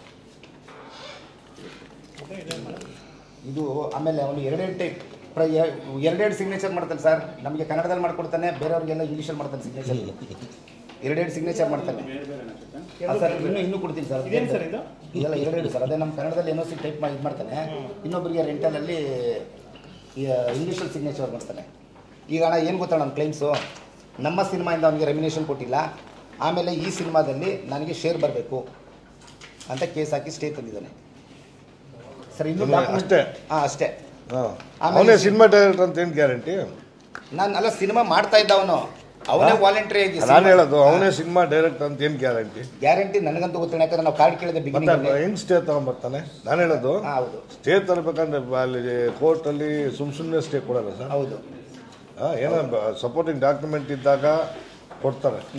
ಇದು ಆಮೇಲೆ ಅವನು ಎರಡೆರಡು ಟೈಪ್ ಎರಡೆರಡು ಸಿಗ್ನೇಚರ್ ಮಾಡ್ತಾನೆ ಸರ್ ನಮಗೆ ಕನ್ನಡದಲ್ಲಿ ಮಾಡ್ಕೊಡ್ತಾನೆ ಬೇರೆಯವ್ರಿಗೆಲ್ಲ ಇಂಗ್ಲೀಷಲ್ಲಿ ಮಾಡ್ತಾನೆ ಸಿಗ್ನೇಚರ್ ಎರಡೆರಡು ಸಿಗ್ನೇಚರ್ ಮಾಡ್ತಾನೆ ಆ, ಸರ್ ಇನ್ನೂ ಇನ್ನೂ ಕೊಡ್ತೀನಿ ಸರ್
ಇದೇನು ಸರ್ ಇದು
ಇದೆಲ್ಲ ಎರಡೆರಡು ಸರ್ ಅದೇ ನಮ್ಮ ಕನ್ನಡದಲ್ಲಿ ಏನೋ ಸಿ ಟೈಪ್ ಮಾಡಿ ಇದು ಮಾಡ್ತಾನೆ ಇನ್ನೊಬ್ಬರಿಗೆ ರೆಂಟಲಲ್ಲಿ ಇಂಗ್ಲೀಷಲ್ಲಿ ಸಿಗ್ನೇಚರ್ ಮಾಡ್ತಾನೆ ಈಗ ಅಣ್ಣ ಏನು ಗೊತ್ತಾ ನಮ್ಮ ಕ್ಲೈಮ್ಸು ನಮ್ಮ ಸಿನಿಮಾಯಿಂದ ಅವನಿಗೆ ರೆಮಿನೇಷನ್ ಕೊಟ್ಟಿಲ್ಲ ಆಮೇಲೆ ಈ ಸಿನಿಮಾದಲ್ಲಿ ನನಗೆ ಶೇರ್ ಬರಬೇಕು ಅಂತ ಕೇಸ್ ಹಾಕಿ ಸ್ಟೇ ತಂದಿದ್ದಾನೆ ಸರ್ ಇನ್ನೂ
ಇಲ್ಲ, ಅಷ್ಟೇ?
ಹಾಂ ಅಷ್ಟೇ ಆಮೇಲೆ
ಅವನೇ ಸಿನಿಮಾ ಡೈರೆಕ್ಟರ್ ಅಂತ ಏನು ಗ್ಯಾರಂಟಿ
ನಾನು ಅಲ್ಲ ಸಿನಿಮಾ ಮಾಡ್ತಾ ಇದ್ದ ಅವನು ಅವನೇ ವಾಲಂಟ್ರಿ ಆಗಿ
ನಾನು ಹೇಳೋದು ಅವನೇ ಸಿನಿಮಾ ಡೈರೆಕ್ಟರ್ ಅಂತ ಏನು ಗ್ಯಾರಂಟಿ
ಗ್ಯಾರಂಟಿ ನನಗಂತೂ ಗೊತ್ತಿಲ್ಲ ಯಾಕಂದ್ರೆ ನಾವು ಕಾರ್ಡ್ ಕೇಳಿದೆ
ಮತ್ತೆ
ಬಿಗಿನಿಂಗ್
ಹೆಂಗ್ ಸ್ಟೇ ತಗೊಂಬರ್ತಾನೆ ನಾನು ಹೇಳೋದು
ಹೌದು
ಸ್ಟೇ ತರಬೇಕಂದ್ರೆ ಅಲ್ಲಿ ಕೋರ್ಟಲ್ಲಿ ಸುಮ್ ಸುಮ್ಮನೆ ಸ್ಟೇ ಕೊಡಲ್ಲ ಸರ್
ಹೌದು
ಆ, ಏನೋ ಸಪೋರ್ಟಿಂಗ್ ಡಾಕ್ಯುಮೆಂಟ್ ಇದ್ದಾಗ ಕೊಡ್ತಾರೆ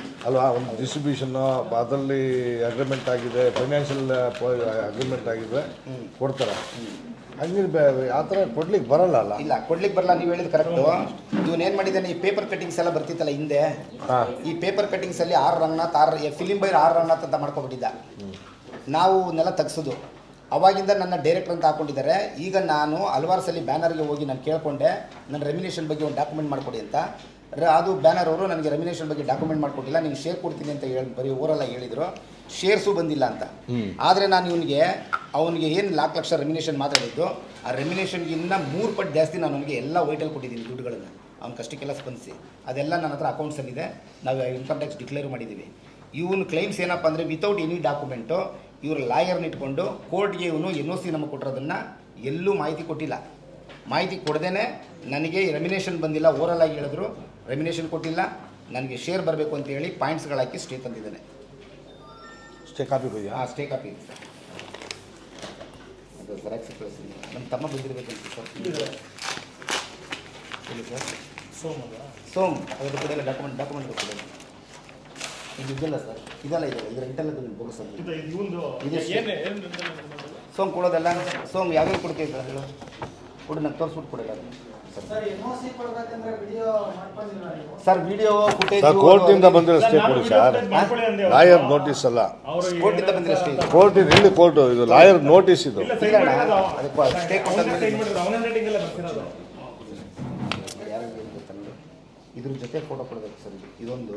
ಅಲ್ವಾ ಒಂದು ಡಿಸ್ಟ್ರಿಬ್ಯೂಷನ್ ಅದರಲ್ಲಿ ಅಗ್ರಿಮೆಂಟ್ ಆಗಿದೆ ಫೈನಾನ್ಷಿಯಲ್ ಅಗ್ರಿಮೆಂಟ್ ಆಗಿದೆ ಕೊಡ್ತಾರೆ ಹಂಗೆ ಆ ಥರ ಕೊಡ್ಲಿಕ್ಕೆ ಬರಲ್ಲ ಅಲ್ಲ
ಇಲ್ಲ ಕೊಡ್ಲಿಕ್ಕೆ ಬರಲ್ಲ ನೀವು ಹೇಳಿದ್ ಕರೆಕ್ಟು ಇವನ್ ಏನ್ ಮಾಡಿದ್ದಾನೆ ಈ ಪೇಪರ್ ಕಟಿಂಗ್ಸ್ ಎಲ್ಲ ಬರ್ತಿತ್ತಲ್ಲ ಹಿಂದೆ
ಹಾ.
ಈ ಪೇಪರ್ ಕಟಿಂಗ್ಸ್ ಅಲ್ಲಿ R Ranganath R film buyer R Ranganath ಅಂತ ಮಾಡ್ಕೊಬಿಟ್ಟಿದ್ದ ನಾವು ನೆಲ ತೆಗ್ಸೋದು ಅವಾಗಿಂದ ನನ್ನ ಡೈರೆಕ್ಟರ್ ಅಂತ ಹಾಕೊಂಡಿದ್ದಾರೆ ಈಗ ನಾನು ಹಲವಾರು ಸಲ ಬ್ಯಾನರ್ಗೆ ಹೋಗಿ ನಾನು ಕೇಳ್ಕೊಂಡೆ ನನ್ನ ರೆಮಿನೇಷನ್ ಬಗ್ಗೆ ಒಂದು ಡಾಕ್ಯುಮೆಂಟ್ ಮಾಡಿಕೊಡಿ ಅಂತ ರ- ಅದು ಬ್ಯಾನರ್ ಅವರು ನನಗೆ ರೆಮಿನೇಷನ್ ಬಗ್ಗೆ ಡಾಕ್ಯುಮೆಂಟ್ ಮಾಡಿಕೊಟ್ಟಿಲ್ಲ ನೀವು ಶೇರ್ ಕೊಡ್ತೀನಿ ಅಂತ ಹೇಳಿ ಬರೀ ಊರೆಲ್ಲ ಹೇಳಿದ್ರು ಶೇರ್ಸು ಬಂದಿಲ್ಲ ಅಂತ ಆದರೆ ನಾನು ಇವನಿಗೆ ಅವನಿಗೆ ಏನು ನಾಲ್ಕು ಲಕ್ಷ ರೆಮಿನೇಷನ್ ಮಾತಾಡಿದ್ದು ಆ ರೆಮಿನೇಷನ್ಗಿನ್ನ ಮೂರು ಪಟ್ಟು ಜಾಸ್ತಿ ನಾನು ಅವನಿಗೆ ಎಲ್ಲ ವೈಟಲ್ಲಿ ಕೊಟ್ಟಿದ್ದೀನಿ ದುಡ್ಡುಗಳನ್ನು ಅವ್ನ ಕಷ್ಟಕ್ಕೆಲ್ಲ ಸ್ಪಂದಿಸಿ ಅದೆಲ್ಲ ನನ್ನ ಹತ್ರ ಅಕೌಂಟ್ಸಲ್ಲಿದೆ ನಾವು ಇನ್ಕಮ್ ಟ್ಯಾಕ್ಸ್ ಡಿಕ್ಲೇರ್ ಮಾಡಿದ್ದೀವಿ ಇವನು ಕ್ಲೈಮ್ಸ್ ಏನಪ್ಪ ಅಂದರೆ ವಿತೌಟ್ ಎನಿ ಡಾಕ್ಯುಮೆಂಟು ಇವರು ಲಾಯರ್ನ ಇಟ್ಕೊಂಡು ಕೋರ್ಟ್ಗೆ ಇವನು ಎನ್ ಒ ಸಿ ನಮಗೆ ಕೊಟ್ಟಿರೋದನ್ನು ಎಲ್ಲೂ ಮಾಹಿತಿ ಕೊಟ್ಟಿಲ್ಲ ಮಾಹಿತಿ ಕೊಡದೇನೆ ನನಗೆ ರೆಮಿನೇಷನ್ ಬಂದಿಲ್ಲ ಓರಲ್ ಆಗಿ ಹೇಳಿದ್ರು ರೆಮಿನೇಷನ್ ಕೊಟ್ಟಿಲ್ಲ ನನಗೆ ಶೇರ್ ಬರಬೇಕು ಅಂತ ಹೇಳಿ ಪಾಯಿಂಟ್ಸ್ಗಳು ಹಾಕಿ ಸ್ಟೇ ತಂದಿದ್ದಾನೆ
ಅಷ್ಟೇ ಕಾಪಿ ಕೊಯ್ಯಾ
ಹಾಂ ಸ್ಟೇ ಕಾಪಿ ಇದೆ ಸರ್ ಅದು ಜೆರಾಕ್ಸ್ ಕಳಿಸ್ತೀನಿ ನಮ್ಮ ತಮ್ಮ ಬಂದಿರಬೇಕಂತ ಸರ್ ಹೇಳಿ ಸರ್
ಸೋಮದ
ಸೋಮ್ ಅದ್ರ ಕೂಡ ಎಲ್ಲ ಡಾಕ್ಯುಮೆಂಟ್ ಡಾಕ್ಯುಮೆಂಟ್ ಕೊಟ್ಟಿದ್ದಾರೆ ಇದು ಇದೆಲ್ಲ ಸರ್ ಇದೆಲ್ಲ ಇದೆ ಇದರ ಇಂಟೆಲ್ಲ ಬೋಗಸ್ ಅಂತ
ಇದು ಇವಂದು
ಇದು
ಏನ್ ಏನ್
ಸೋಮ್ ಕೊಡೋದಲ್ಲ ಸೋಮ್ ಯಾವ್ಯಾವ ಕೊಡ್ತೀವಿ ಸರ್ ಹೇಳು ಕೊಡು ನಂಗೆ ತೋರಿಸ್ಬಿಟ್ಟು ಕೊಡಲ್ಲ sir
sir N O C ಕೊಡ್ಬೇಕಂದ್ರೆ ವಿಡಿಯೋ ಮಾಡ್ಕೊಂಡಿಲ್ಲ ನೀವು
ಸರ್ ವಿಡಿಯೋ ಫುಟೇಜ್
ಸರ್ ಕೋರ್ಟಿಂದ ಬಂದಿರೋ
ಸರ್,
ಸ್ಟೇ
ನಾನು
ಕೊಡಿ
video
ಸರ್
footage ಮಾಡ್ಕೊಳ್ಳಿ ಅಂದೆ ಅವ್ರು.
ಲಾಯರ್ ನೋಟಿಸ್ ಅಲ್ಲ
ಅವ್ರು
ಕೋರ್ಟಿಂದ ಬಂದಿರೋ ಸ್ಟೇ ಇದು.
ಕೋರ್ಟ್ ಇದು ಇಲ್ಲಿ ಕೋರ್ಟ್ ಇದು ಲಾಯರ್ ನೋಟಿಸ್ ಇದು
ಇಲ್ಲ ಸೈನ್
ಇಲ್ಲ ಅಣ್ಣ,
ಮಾಡಿರೋದು ಅವ.
ಅದಕ್ಕೆ stay
ಅವ್ನೇ
ಕೊಟ್ಟದ್ದು
ಸೈನ್ ಮಾಡಿರೋದು ಅವನ ರೇಟಿಂಗ್ ಎಲ್ಲ ಬರ್ತಿರೋದು
ಯಾರು ಗೊತ್ತಲ್ಲ ಇದ್ರ ಜೊತೆ ಫೋಟೋ ಕೊಡಬೇಕು ಸರ್ ಇದು ಇದೊಂದು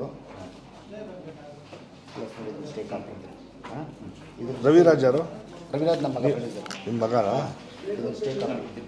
ಪ್ಲಸ್ ನೋಡಿ ಸ್ಟೇ ಕಾಂಪ್ಲೇಂಟ್ ಹಾಂ ಇದು
ರವಿರಾಜ್ ಯಾರು
ರವಿರಾಜ್ ನಮ್ಮ ಮಗ ಸರ್
ನಿಮ್ಮ ಮಗನ
ಇದೊಂದು ಸ್ಟೇ ಕಾಂಪ್ಲೇಂಟ್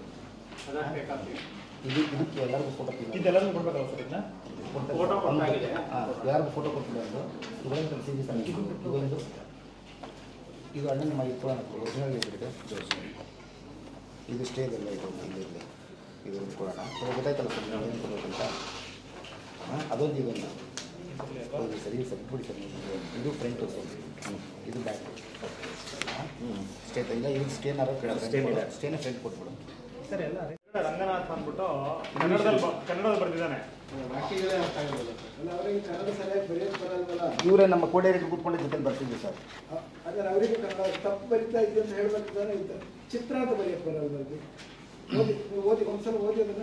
ಇದು ಇದಕ್ಕೆ ಎಲ್ಲರಿಗೂ ಫೋಟೋ
ಇದೆಲ್ಲರೂ ಕೊಡ್ಬೇಕಲ್ಲ ಸರ್ ಇದನ್ನ ಫೋಟೋ ಕೊಟ್ಟಾಗಿದೆ
ಹಾಂ ಯಾರಿಗೂ ಫೋಟೋ ಕೊಡ್ತಿದ್ದಾರೆ ಇದೊಂದು ಸಿ ಸರ್ ಇದೊಂದು ಇದು ಅಣ್ಣನ ಮಗ ಇತ್ತು ಒರಿಜಿನಲ್ ಇದೆ ಇದು ಸ್ಟೇ ಇದೆಲ್ಲ ಇದು ಇಲ್ಲಿರಲಿ ಇದೊಂದು ಕೊಡೋಣ ಇವಾಗ ಗೊತ್ತಾಯ್ತಲ್ಲ ಸರ್ ನೀವು ಏನು ಕೊಡ್ಬೇಕಂತ ಹಾಂ ಅದೊಂದು ಇದೊಂದು ಹೌದು ಸರಿ ಸರ್ ಬಿಡಿ ಸರ್ ನೀವು. ಇದು ಫ್ರಂಟು ಸರ್ ಹ್ಞೂ ಇದು ಬ್ಯಾಕ್ ಸ್ಟೇ ಇಲ್ಲ ಇದು ಸ್ಟೇನಾರ ಸ್ಟೇನೇ ಫ್ರಂಟ್ ಕೊಟ್ಬಿಡು
ಸರ್ ಎಲ್ಲ ರಂಗನಾಥ್ ಅಂದ್ಬಿಟ್ಟು ಕನ್ನಡದಲ್ಲಿ ಬ- ಕನ್ನಡದಲ್ಲಿ ಬರ್ದಿದ್ದಾನೆ
ವಾಕ್ಯಗಳೇ ಅರ್ಥ ಆಗೋದಿಲ್ಲ ಅಲ್ಲ ಅವರಿಗೆ ಕನ್ನಡ ಸರಿಯಾಗಿ ಬರೆಯೋದು ಬರಲ್ವಲ್ಲ
ಇವರೇ ನಮ್ಮ ಕೋಡೇರಿಗೆ ಕೂತ್ಕೊಂಡು ಜೊತೆ ಬರ್ತಿದ್ವಿ ಸರ್
ಅ- ಅದೇ ಅವರಿಗೆ ಕನ್ನಡ ತಪ್ಪು ಬರಿತಾ ಇದ್ದೆ ಅಂತ ಹೇಳ್ಬೇಕಾದ್ರೆ ಇದು ಚಿತ್ರ ಅಂತ ಬರೆಯಕ್ಕೆ ಬರಲ್ಲ ಅವ್ರಿಗೆ ಓದಿ ನೀವು ಓದಿ ಒಂದ್ಸಲ ಓದಿ ಅದನ್ನ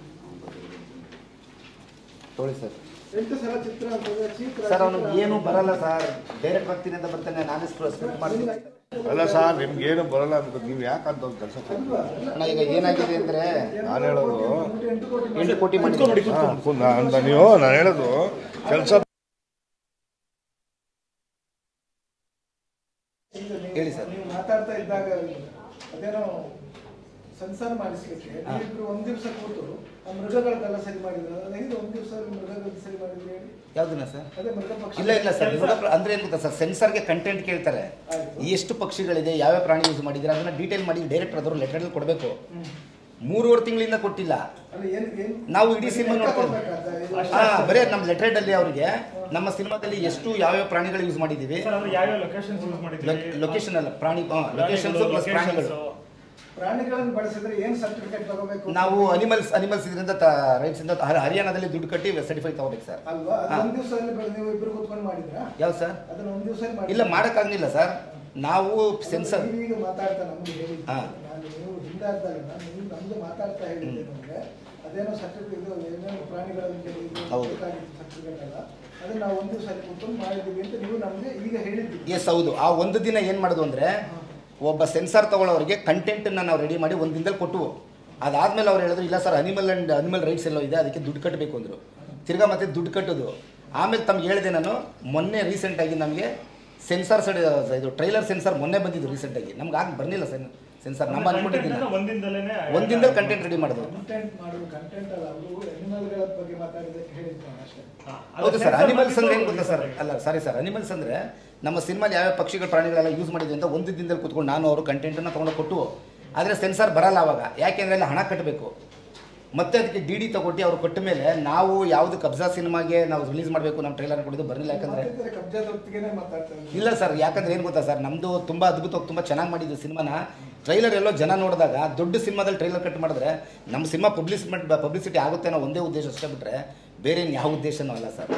ತೊಳಿ ಸರ್
ಎಂಟು ಸಲ ಚಿತ್ರ ಅಂತಂದ್ರೆ ಚಿತ್ರ
ಸರ್ ಅವನಿಗೆ ಏನು ಬರಲ್ಲ ಸರ್ ಡೈರೆಕ್ಟ್ ಬರ್ತೀನಿ ಅಂತ ಬರ್ತಾನೆ ನಾನೇ ಸ್ಕ್ರಿಪ್ಟ್ ಮಾಡ್ತೀನಿ
ಅಲ್ಲ ಸರ್ ನಿಮ್ಗೆ ಏನು ಬರಲ್ಲ ಅಂತ ನೀವು ಯಾಕಂತ ಒಂದು ಕೆಲಸ
ಅಲ್ವಾ?
ಅಣ್ಣ ಈಗ ಏನಾಗಿದೆ ಅಂದ್ರೆ
ನಾನು ಹೇಳೋದು
ಎಂಟು ಕೋಟಿ
ಎಂಟು ಕೋಟಿ ಮಾಡಿ
ಅಂತ ನೀವು ನಾನು ಹೇಳೋದು ಕೆಲಸ
ಹೇಳಿ ಸರ್
ನೀವು ಮಾತಾಡ್ತಾ ಇದ್ದಾಗ ಅದೇನೋ ಸಂಸಾರ ಮಾಡಿಸ್ಲಿಕ್ಕೆ
ಹಾ.
ನೀವಿಬ್ರು ಒಂದ್ ದಿವಸ ಕೂತು ಆ ಮೃಗಗಳನ್ನೆಲ್ಲ ಸರಿ ಮಾಡಿದ್ರು ಅದು ಹೇಗೆ ಒಂದ್ ದಿವಸ ಮೃಗಗಳು ಸರಿ ಮಾಡಿದ್ರಿ ಹೇಳಿ
ಯಾವ್ದನ್ನ ಸರ್
ಅದೇ ಮೃಗ ಪಕ್ಷಿ
ಇಲ್ಲ ಇಲ್ಲ ಸರ್ ಮೃಗ- ಅಂದ್ರೆ ಏನು ಗೊತ್ತಾ ಸರ್ ಸೆನ್ಸರ್ಗೆ ಕಂಟೆಂಟ್ ಕೇಳ್ತಾರೆ
ಆಯ್ತು.
ಎಷ್ಟು ಪಕ್ಷಿಗಳಿದೆ ಯಾವ್ಯಾವ ಪ್ರಾಣಿ ಯೂಸ್ ಮಾಡಿದ್ರೆ ಅದನ್ನ ಡೀಟೇಲ್ ಮಾಡಿ ಡೈರೆಕ್ಟರ್ ಆದವರು ಲೆಟರ್ ಕೊಡಬೇಕು
ಹ್ಮ್.
ಮೂರುವರೆ ತಿಂಗಳಿಂದ ಕೊಟ್ಟಿಲ್ಲ
ಅಲ್ಲ ಏನ್ ಏನ್
ನಾವು ಇಡೀ ಸಿನಿಮಾ
ಲೆಕ್ಕ
ನೋಡ್ಕೊಂಡು
ಕೊಡ್ಬೇಕಾದ? ಇದು
ಹಾ ಬರೇ ನಮ್ಮ ಲೆಟರ್ ಅಲ್ಲಿ ಅವರಿಗೆ ನಮ್ಮ ಸಿನಿಮಾದಲ್ಲಿ ಎಷ್ಟು ಯಾವ್ಯಾವ ಪ್ರಾಣಿಗಳು ಯೂಸ್ ಮಾಡಿದೀವಿ
ಸರ್ ಅಂದ್ರೆ ಯಾವ್ಯಾವ ಲೊಕೇಶನ್ಸ್ ಯೂಸ್ ಮಾಡಿದ್ದೀವಿ
ಲೊಕೇಶನ್ ಅಲ್ಲ ಪ್ರಾಣಿ ಲೊಕೇಶನ್ಸ್ ಪ್ಲಸ್ ಪ್ರಾಣಿಗಳು
ಪ್ರಾಣಿಗಳನ್ನು ಬಳಸಿದ್ರೆ ಏನ್ ಸರ್ಟಿಫಿಕೇಟ್ ತಗೋಬೇಕು
ನಾವು ಅನಿಮಲ್ಸ್ ಅನಿಮಲ್ಸ್ ಇದರಿಂದ ರೈಟ್ಸ್ ಇಂದ ಹರ- ಹರಿಯಾಣದಲ್ಲಿ ದುಡ್ಡು ಕಟ್ಟಿ ಸರ್ಟಿಫೈ ತಗೋಬೇಕು ಸರ್
ಅಲ್ವಾ ಅದು
ಹಾ.
ಒಂದ್ ದಿವಸದಲ್ಲಿ ನೀವು ಇಬ್ರು ಕೂತ್ಕೊಂಡು ಮಾಡಿದ್ರಾ
ಯಾವ ಸರ್
ಅದನ್ನ ಒಂದ್ ದಿವಸ
ಇಲ್ಲ ಮಾಡೋಕ್ಕಾಗಲಿಲ್ಲ ಸರ್ ನಾವು ಸೆನ್ಸರ್
ಈಗ ಮಾತಾಡ್ತಾ ನಮ್ಗೆ ಹೇಳಿ
ಹಾ.
ನಾನು ನೀವು ಹಿಂದಾದಾಗ ನೀವು ನಮ್ದು ಮಾತಾಡ್ತಾ ಹೇಳಿದ್ದೆ ನಮ್ಗೆ ಅದೇನೋ ಸರ್ಟಿಫಿಕೇಟ್ ಇದು ಏನೇನೋ ಪ್ರಾಣಿಗಳಲ್ಲಿ ಇದು
ಹೌದು.
ಬೇಕಾಗಿತ್ತು ಸರ್ಟಿಫಿಕೇಟ್ ಎಲ್ಲ ಅದನ್ನ ನಾವು ಒಂದ್ ದಿವಸ ಕೂತ್ಕೊಂಡು ಮಾಡಿದ್ದೀವಿ ಅಂತ ನೀವು ನಮ್ಗೆ ಈಗ ಹೇಳಿದ್ವಿ
ಎಸ್ ಹೌದು ಆ ಒಂದು ದಿನ ಏನು ಮಾಡೋದು ಅಂದರೆ ಒಬ್ಬ ಸೆನ್ಸಾರ್ ತಗೊಳ್ಳೋರಿಗೆ ಕಂಟೆಂಟನ್ನು ನಾವು ರೆಡಿ ಮಾಡಿ ಒಂದು ದಿನದಲ್ಲಿ ಕೊಟ್ಟು ಅದಾದ್ಮೇಲೆ ಅವ್ರು ಹೇಳಿದ್ರು ಇಲ್ಲ sir animal and animal rights ಎಲ್ಲೋ ಇದೆ ಅದಕ್ಕೆ ದುಡ್ಡು ಕಟ್ಟಬೇಕು ಅಂದರು ತಿರ್ಗಾ ಮತ್ತೆ ದುಡ್ಡು ಕಟ್ಟೋದು ಆಮೇಲೆ ತಮ್ಗೆ ಹೇಳಿದೆ ನಾನು ಮೊನ್ನೆ ರೀಸೆಂಟಾಗಿ ನಮಗೆ ಸೆನ್ಸಾರ್ ಸೈಡ್ ಇದು ಟ್ರೈಲರ್ ಸೆನ್ಸಾರ್ ಮೊನ್ನೆ ಬಂದಿದ್ದು ರೀಸೆಂಟಾಗಿ ನಮ್ಗೆ ಆಗ ಬರಲಿಲ್ಲ ಸೆನ್ ಸೆನ್ಸಾರ್ ನಮ್ಮ ಅನ್ಕೊಂಡಿದ್ದಿಲ್ಲ
ಒಂದಿಂದಲೇನೆ
ಒಂದಿನದಲ್ಲಿ ಕಂಟೆಂಟ್ ರೆಡಿ ಮಾಡೋದು
ಕಂಟೆಂಟ್ ಮಾಡೋದು ಕಂಟೆಂಟ್ ಅಲ್ಲ ಅವರು ಅನಿಮಲ್ಗಳ ಬಗ್ಗೆ ಮಾತಾಡಿದ್ದಕ್ಕೆ ಹೇಳಿದ್ದು ನಾನು ಅಷ್ಟೇ
ಹಾ, ಅದು
ಹೌದು ಸರ್
sensor
ಅನಿಮಲ್ಸ್ ಅಂದ್ರೆ ಏನು
ಬಂದಿದ್ದು
ಗೊತ್ತಾ ಸರ್ ಅಲ್ಲ ಸಾರಿ ಸರ್ ಅನಿಮಲ್ಸ್ ಅಂದ್ರೆ ನಮ್ಮ ಸಿನಿಮಾಲಿ ಯಾವ್ಯಾವ ಪಕ್ಷಿಗಳ ಪ್ರಾಣಿಗಳೆಲ್ಲ ಯೂಸ್ ಮಾಡಿದ್ವಿ ಅಂತ ಒಂದು ದಿನದಲ್ಲಿ ಕೂತ್ಕೊಂಡು ನಾನು ಅವರು ಕಂಟೆಂಟನ್ನು ತೊಗೊಂಡು ಕೊಟ್ಟು ಆದರೆ ಸೆನ್ಸಾರ್ ಬರಲ್ಲ ಅವಾಗ ಯಾಕೆಂದ್ರೆ ಅಲ್ಲಿ ಹಣ ಕಟ್ಟಬೇಕು ಮತ್ತೆ ಅದಕ್ಕೆ ಡಿ ಡಿ ತಗೊಟ್ಟು ಅವ್ರು ಕೊಟ್ಟ ಮೇಲೆ ನಾವು ಯಾವುದು ಕಬ್ಜಾ ಸಿನಿಮಾಗೆ ನಾವು ರಿಲೀಸ್ ಮಾಡಬೇಕು ನಮ್ಮ ಟ್ರೈಲರ್ ಕೊಟ್ಟಿದ್ದು ಬರಲಿಲ್ಲ ಯಾಕಂದ್ರೆ
ಮಾತಾಡ್ತಿದ್ರೆ ಕಬ್ಜಾದ ಹೊತ್ತಿಗೆನೆ ಮಾತಾಡ್ತಾ ಇದ್ದಾರೆ.
ಇಲ್ಲ ಸರ್ ಯಾಕಂದ್ರೆ ಏನು ಗೊತ್ತಾ ಸರ್ ನಮ್ಮದು ತುಂಬ ಅದ್ಭುತವಾಗಿ ತುಂಬ ಚೆನ್ನಾಗಿ ಮಾಡಿದ್ದು ಸಿನಿಮಾನ ಟ್ರೈಲರ್ ಎಲ್ಲೋ ಜನ ನೋಡಿದಾಗ ದೊಡ್ಡ ಸಿನಿಮಾದಲ್ಲಿ ಟ್ರೈಲರ್ ಕಟ್ ಮಾಡಿದ್ರೆ ನಮ್ಮ ಸಿನಿಮಾ ಪಬ್ಲಿಸಿಮೆಂಟ್ ಪಬ್ಲಿಸಿಟಿ ಆಗುತ್ತೆ ಅನ್ನೋ ಒಂದೇ ಉದ್ದೇಶ ಅಷ್ಟೇ ಬಿಟ್ಟರೆ ಬೇರೆ ಇನ್ನು ಯಾವ ಉದ್ದೇಶನೂ ಅಲ್ಲ ಸರ್